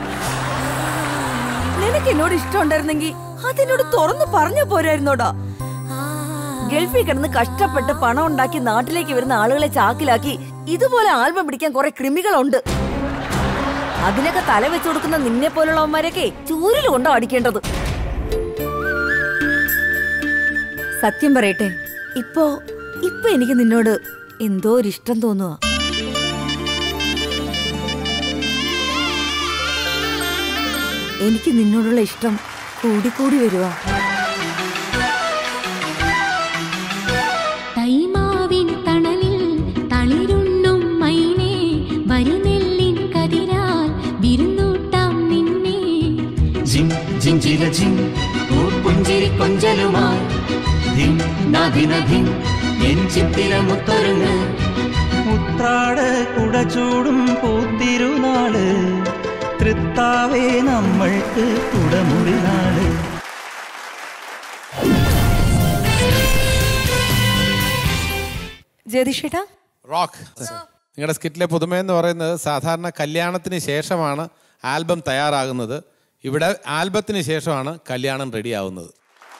S12: നിനക്ക് എന്നോട് ഇഷ്ടം ഉണ്ടായിരുന്നെങ്കിൽ അതെന്നോട് തുറന്നു പറഞ്ഞ പോരായിരുന്നോടാ ഗൾഫിൽ കിടന്ന് കഷ്ടപ്പെട്ട് പണം ഉണ്ടാക്കി നാട്ടിലേക്ക് വരുന്ന ആളുകളെ ചാക്കിലാക്കി ഇതുപോലെ ആൽബം പിടിക്കാൻ കുറെ കൃമികളുണ്ട് അതിനൊക്കെ തല വെച്ചു കൊടുക്കുന്ന നിന്നെ പോലുള്ളവന്മാരൊക്കെ ചൂരിൽ കൊണ്ടോ അടിക്കേണ്ടത് സത്യം പറയട്ടെ ഇപ്പോ ഇപ്പൊ എനിക്ക് നിന്നോട് എന്തോ ഒരു ഇഷ്ടം തോന്നുക എനിക്ക് നിന്നോടുള്ള ഇഷ്ടം കൂടിക്കൂടി വരുവാ
S11: തൈമാവിൻ തണലിൽ തളിരുണ്ണും മൈനേ വരിനെല്ലിൻ കതിരാൽ വിരുന്നൂട്ടാം നിന്നെ
S17: ജിം ജിഞ്ചില ജിം പുഞ്ചിരി കൊഞ്ചലുമായി ധിം നദിന ധിം എൻ ചിത്തിര മുത്തൊരുങ്ങ്
S7: ഉത്രാട് കുടചൂടും പൂത്തിരുനാള് തൃത്താവേ നമ്മൾക്ക് കുടമുറി നാള്
S2: ജ്യോതിഷേട്ടാ
S3: റോക്ക് നിങ്ങളുടെ സ്കിറ്റിലെ പുതുമയെന്ന് പറയുന്നത് സാധാരണ കല്യാണത്തിന് ശേഷമാണ് ആൽബം തയ്യാറാകുന്നത് ഇവിടെ ആൽബത്തിന് ശേഷമാണ് കല്യാണം റെഡി ആവുന്നത്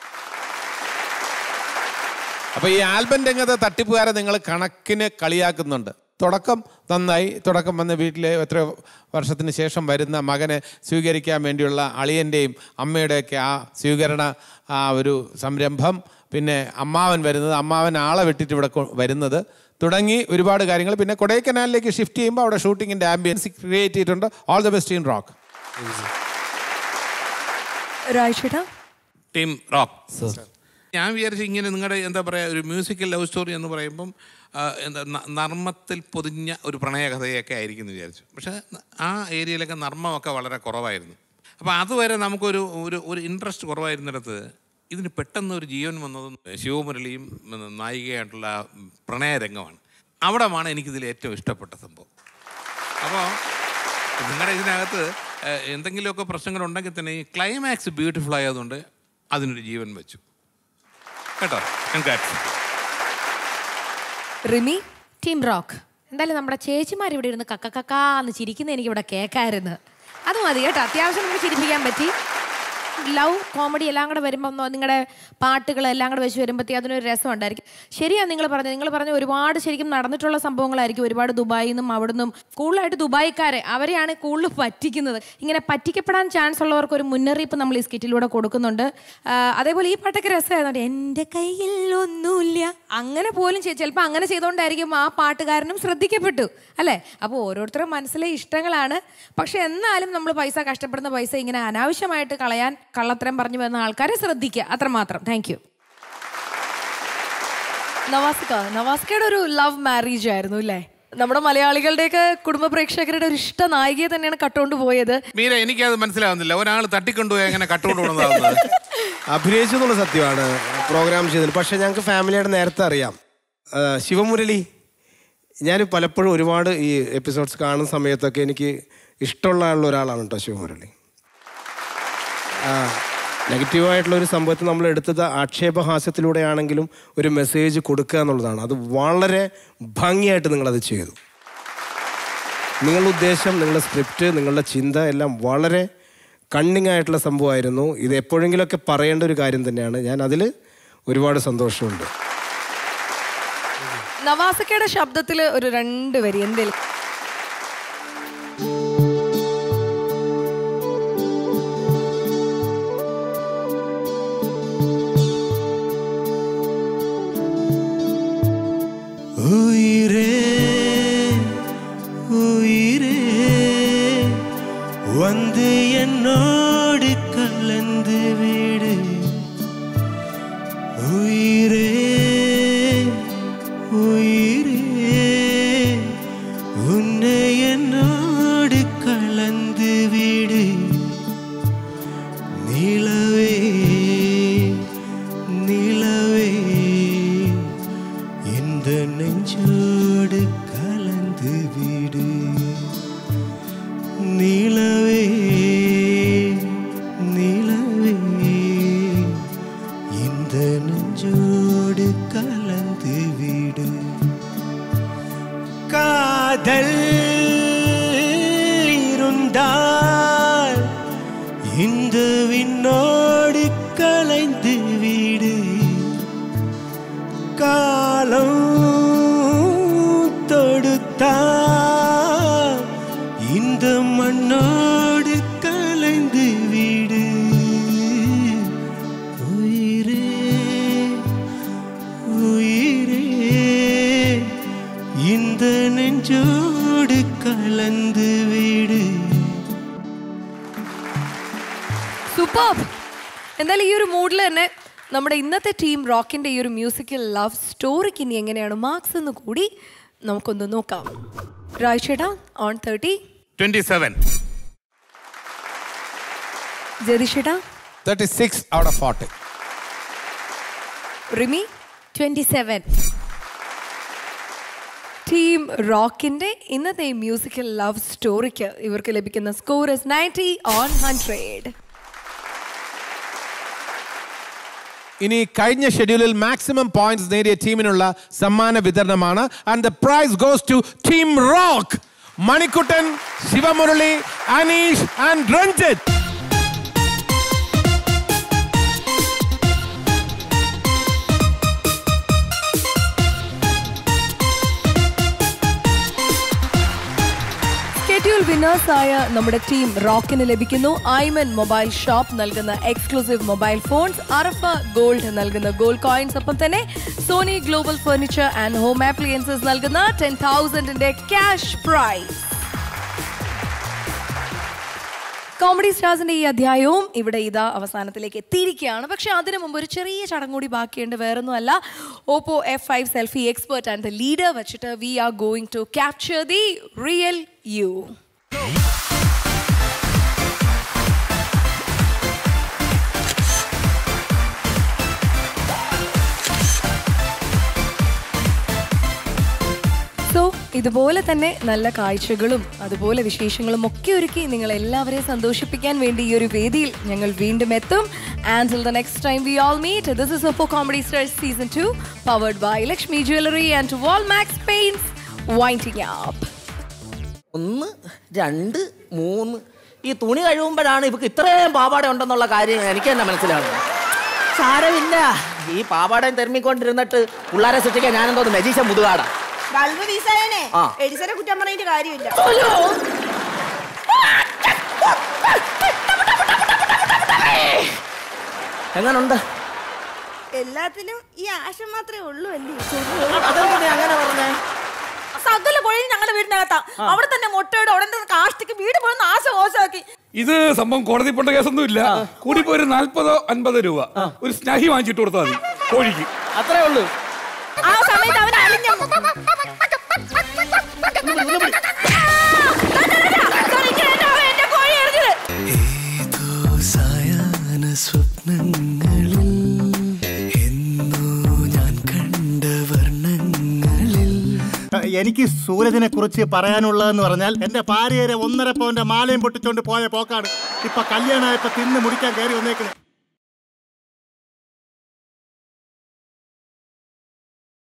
S3: അപ്പോൾ ഈ ആൽബം രംഗത്തെ തട്ടിപ്പുകാരെ നിങ്ങൾ കണക്കിന് കളിയാക്കുന്നുണ്ട് തുടക്കം നന്നായി തുടക്കം വന്ന് വീട്ടിലെ എത്ര വർഷത്തിന് ശേഷം വരുന്ന മകനെ സ്വീകരിക്കാൻ വേണ്ടിയുള്ള അളിയൻ്റെയും അമ്മയുടെയൊക്കെ ആ സ്വീകരണ ആ ഒരു സംരംഭം പിന്നെ അമ്മാവൻ വരുന്നത് അമ്മാവൻ ആളെ വിട്ടിട്ട് ഇവിടെ കൊ- വരുന്നത് തുടങ്ങി ഒരുപാട് കാര്യങ്ങൾ പിന്നെ കൊടൈക്കനാലിലേക്ക് ഷിഫ്റ്റ് ചെയ്യുമ്പോൾ അവിടെ ഷൂട്ടിങ്ങിൻ്റെ ആംബിയൻസ് ക്രിയേറ്റ് ചെയ്തിട്ടുണ്ട് all the best in rock
S2: രാജേട്ടാ
S16: ടീം റോക്ക് ഞാൻ വിചാരിച്ചു ഇങ്ങനെ നിങ്ങളുടെ എന്താ പറയുക ഒരു മ്യൂസിക്കൽ ലവ് സ്റ്റോറി എന്ന് പറയുമ്പം ആ, എന്താ ന- നർമ്മത്തിൽ പൊതിഞ്ഞ ഒരു പ്രണയകഥയൊക്കെ ആയിരിക്കും എന്ന് വിചാരിച്ചു പക്ഷേ ന- ആ ഏരിയയിലൊക്കെ നർമ്മമൊക്കെ വളരെ കുറവായിരുന്നു അപ്പോൾ അതുവരെ നമുക്കൊരു ഒരു ഒരു ഇൻട്രസ്റ്റ് കുറവായിരുന്നിടത്ത് ഇതിന് പെട്ടെന്ന് ഒരു ജീവൻ വന്നതും ശിവമുരളിയും ഉം, നായികയായിട്ടുള്ള ആ പ്രണയരംഗമാണ് അവിടമാണ് എനിക്കിതിൽ ഏറ്റവും ഇഷ്ടപ്പെട്ട സംഭവം അപ്പോൾ നിങ്ങളുടെ ഇതിനകത്ത് ഏഹ്, എന്തെങ്കിലുമൊക്കെ പ്രശ്നങ്ങളുണ്ടെങ്കിൽ തന്നെ ഈ ക്ലൈമാക്സ് ബ്യൂട്ടിഫുൾ ആയതുകൊണ്ട് അതിനൊരു ജീവൻ വെച്ചു കേട്ടോ കൺഗ്രാറ്റ്സ്
S2: റിമി
S4: ടീം റോക്ക് എന്തായാലും നമ്മുടെ ചേച്ചിമാർ ഇവിടെ ഇരുന്ന് കക്ക കക്കാന്ന് ചിരിക്കുന്ന എനിക്ക് ഇവിടെ കേൾക്കായിരുന്നു അത് മതി കേട്ടോ അത്യാവശ്യം നമുക്ക് ചിരിപ്പിക്കാൻ പറ്റി ലവ് കോമഡി എല്ലാം കൂടെ വരുമ്പോൾ നിങ്ങളുടെ പാട്ടുകൾ എല്ലാം കൂടെ വെച്ച് വരുമ്പോഴത്തേക്ക് അതിനൊരു രസം ഉണ്ടായിരിക്കും ശരിയാണ് നിങ്ങൾ പറഞ്ഞത് നിങ്ങൾ പറഞ്ഞ ഒരുപാട് ശരിക്കും നടന്നിട്ടുള്ള സംഭവങ്ങളായിരിക്കും ഒരുപാട് ദുബായിൽ നിന്നും അവിടെ നിന്നും കൂടുതലായിട്ട് ദുബായിക്കാരെ അവരെയാണ് കൂടുതൽ പറ്റിക്കുന്നത് ഇങ്ങനെ പറ്റിക്കപ്പെടാൻ ചാൻസ് ഉള്ളവർക്ക് ഒരു മുന്നറിയിപ്പ് നമ്മൾ ഈ സ്കിറ്റിലൂടെ കൊടുക്കുന്നുണ്ട് ആ, അതേപോലെ ഈ പാട്ടൊക്കെ രസമായിരുന്നു എൻ്റെ കയ്യിൽ ഒന്നുമില്ല അങ്ങനെ പോലും ചിലപ്പോൾ അങ്ങനെ ചെയ്തുകൊണ്ടായിരിക്കും ആ പാട്ടുകാരനും ശ്രദ്ധിക്കപ്പെട്ടു അല്ലേ അപ്പോൾ ഓരോരുത്തരുടെ മനസ്സിലെ ഇഷ്ടങ്ങളാണ് പക്ഷെ എന്നാലും നമ്മൾ പൈസ കഷ്ടപ്പെടുന്ന പൈസ ഇങ്ങനെ അനാവശ്യമായിട്ട് കളയാൻ കള്ളത്തരം പറഞ്ഞു വരുന്ന ആൾക്കാരെ ശ്രദ്ധിക്കുക അത്രമാത്രം താങ്ക് യു
S2: നവാസ്ക നവാസ്കയുടെ ഒരു ലവ് മാരേജ് ആയിരുന്നു അല്ലേ നമ്മുടെ മലയാളികളുടെയൊക്കെ കുടുംബ പ്രേക്ഷകരുടെ ഒരു ഇഷ്ട നായികയെ തന്നെയാണ് കട്ടുകൊണ്ട് പോയത്
S16: മീര എനിക്കത് മനസ്സിലാവുന്നില്ല ഒരാൾ തട്ടിക്കൊണ്ടുപോയി എങ്ങനെ കട്ടുകൊണ്ട് കൊണ്ടുവന്നത്
S13: അഭിനയിച്ചു എന്നുള്ള സത്യമാണ് പ്രോഗ്രാം ചെയ്തത് പക്ഷെ ഞങ്ങൾക്ക് ഫാമിലിയായിട്ട് നേരത്തെ അറിയാം ആ, ശിവമുരളി ഞാൻ പലപ്പോഴും ഒരുപാട് ഈ എപ്പിസോഡ്സ് കാണുന്ന സമയത്തൊക്കെ എനിക്ക് ഇഷ്ടമുള്ള ഉള്ള ഒരാളാണ് കേട്ടോ ശിവമുരളി ആ, നെഗറ്റീവായിട്ടുള്ള ഒരു സംഭവത്തെ നമ്മൾ എടുത്തത് ആക്ഷേപഹാസ്യത്തിലൂടെയാണെങ്കിലും ഒരു മെസ്സേജ് കൊടുക്കുക എന്നുള്ളതാണ് അത് വളരെ ഭംഗിയായിട്ട് നിങ്ങളത് ചെയ്തു നിങ്ങളുടെ ഉദ്ദേശം നിങ്ങളുടെ സ്ക്രിപ്റ്റ് നിങ്ങളുടെ ചിന്ത എല്ലാം വളരെ കണ്ണിങ് ആയിട്ടുള്ള സംഭവമായിരുന്നു ഇത് എപ്പോഴെങ്കിലുമൊക്കെ പറയേണ്ട ഒരു കാര്യം തന്നെയാണ് ഞാൻ അതിൽ ഒരുപാട് സന്തോഷമുണ്ട്
S2: നവാസക്കയുടെ ശബ്ദത്തിൽ ഒരു രണ്ട് വരി എന്തേലും
S7: உயிரே உயிரே வந்து என்னோடு கலந்து விடு உயிரே உயிரே உன்னை என்னோடு கலந்து விடு நிலவே நிலவே இந்த நெஞ்சோடு கலந்து விடு நிலவே நிலவே இந்த நெஞ்சோடு கலந்து விடு காதல் இருந்தால் இந்த விண்ணோடு கலைந்து விடு காலம் தொடுத்தா இந்த மண்ணோடு கலைந்து விடு உயிரே உயிரே இந்த நெஞ்சோடு கலந்து விடு
S2: സൂപ്പർ എന്തായാലും ഈ ഒരു മൂഡിൽ തന്നെ നമ്മുടെ ഇന്നത്തെ ടീം റോക്കിന്റെ ഈ ഒരു മ്യൂസിക്കൽ ലവ് സ്റ്റോറിക്ക് ഇനി എങ്ങനെയാണ് മാർക്സ് എന്ന് കൂടി നമുക്കൊന്ന് നോക്കാം രാജേട്ടാ ഓൺ തേർട്ടി
S16: ട്വന്റി സെവൻ
S2: ജതിഷേട്ടാ
S3: thirty six out of forty
S2: Rimi
S4: twenty seven
S2: team റോക്കിന്റെ ഇന്നത്തെ മ്യൂസിക്കൽ ലവ് സ്റ്റോറിക്ക് ഇവർക്ക് ലഭിക്കുന്ന score is ninety on hundred
S3: ഇനി കഴിഞ്ഞ ഷെഡ്യൂളിൽ മാക്സിമം പോയിന്റ്സ് നേടിയ ടീമിനുള്ള സമ്മാന വിതരണമാണ് and the prize goes to team rock Manikuttan Sivamurali Aneesh and Ranjith
S2: schedule winners ആയ നമ്മുടെ ടീം റോക്കിന് ലഭിക്കുന്നു ഐമൻ മൊബൈൽ ഷോപ്പ് നൽകുന്ന exclusive mobile phones Arafa gold നൽകുന്ന ഗോൾഡ് കോയിൻസ് ഒപ്പം തന്നെ Sony global furniture and home appliances നൽകുന്ന ടെൻ തൗസൻഡിന്റെ ക്യാഷ് പ്രൈസ് കോമഡി സ്റ്റാർസിന്റെ ഈ അധ്യായവും ഇവിടെ ഇതാ അവസാനത്തിലേക്ക് എത്തിയിരിക്കുകയാണ് പക്ഷെ അതിനു മുമ്പ് ഒരു ചെറിയ ചടങ്ങ് കൂടി ബാക്കിയുണ്ട് വേറൊന്നുമല്ല Oppo F five selfie expert and the leader വെച്ചിട്ട് we are going to capture the real you so ഇതുപോലെ തന്നെ നല്ല കാഴ്ചകളും അതുപോലെ വിശേഷങ്ങളും ഒക്കെ ഒരുക്കി നിങ്ങൾ എല്ലാവരെയും സന്തോഷിപ്പിക്കാൻ വേണ്ടി ഈ ഒരു വേദിയിൽ ഞങ്ങൾ വീണ്ടും എത്തും and the next time we all meet this is Oppo comedy stars season two powered by Lakshmi jewellery and Walmax paints winding up
S20: ഒന്ന് രണ്ട് മൂന്ന് ഈ തുണി കഴുകുമ്പോഴാണ് ഇവക്ക് ഇത്രയും പാവാട ഉണ്ടെന്നുള്ള കാര്യം എനിക്ക് തന്നെ മനസ്സിലാകുന്നത് സാരമില്ല ഈ പാവാടയും തെരമിക്കൊണ്ടിരുന്നിട്ട് പിള്ളേരെ സൃഷ്ടിക്കാൻ ഞാനെന്തോന്ന് മെജീശ മുതുകാട
S21: ബൾബ് വീസായനെ
S20: ആ.
S21: എഡിസനെ കുറ്റം പറഞ്ഞിട്ട് കാര്യമില്ല
S20: എങ്ങനുണ്ട്
S21: എല്ലാത്തിലും ഈ ആശം മാത്രമേ ഉള്ളൂ അല്ലേ
S20: അതെന്താ നീ അങ്ങനെ പറഞ്ഞേ
S21: സകല പൊഴിയും ഞങ്ങളുടെ വീടിനകത്താ അവിടെ തന്നെ മുട്ടയുടെ അവിടെ നിന്ന് കാഷ്ടിക്ക് വീട് പോയി നാശമോശമാക്കി
S22: ഇത് സംഭവം കോടതി പോണ്ട കേസൊന്നും ഇല്ല കൂടിപ്പോ ഒരു നാല്പതോ അൻപതോ രൂപ ഒരു സ്നേഹി വാങ്ങിച്ചിട്ട് കൊടുത്താൽ മതി കോഴിക്ക്
S20: അത്രേ ഉള്ളൂ
S21: ആ സമയത്ത് അവൻ അളിഞ്ഞ
S7: സായാഹ്ന സ്വപ്നങ്ങളിൽ എന്നോ ഞാൻ കണ്ട വർണ്ണങ്ങളിൽ
S23: എനിക്ക് സൂരജിനെ കുറിച്ച് പറയാനുള്ളതെന്ന് പറഞ്ഞാൽ എന്റെ ഭാര്യയെ ഒന്നര പവന്റെ മാലയും പൊട്ടിച്ചോണ്ട് പോയ പോക്കാണ് ഇപ്പൊ കല്യാണമായപ്പോ തിന്ന് മുടിക്കാൻ കയറി വന്നേക്കുന്നത്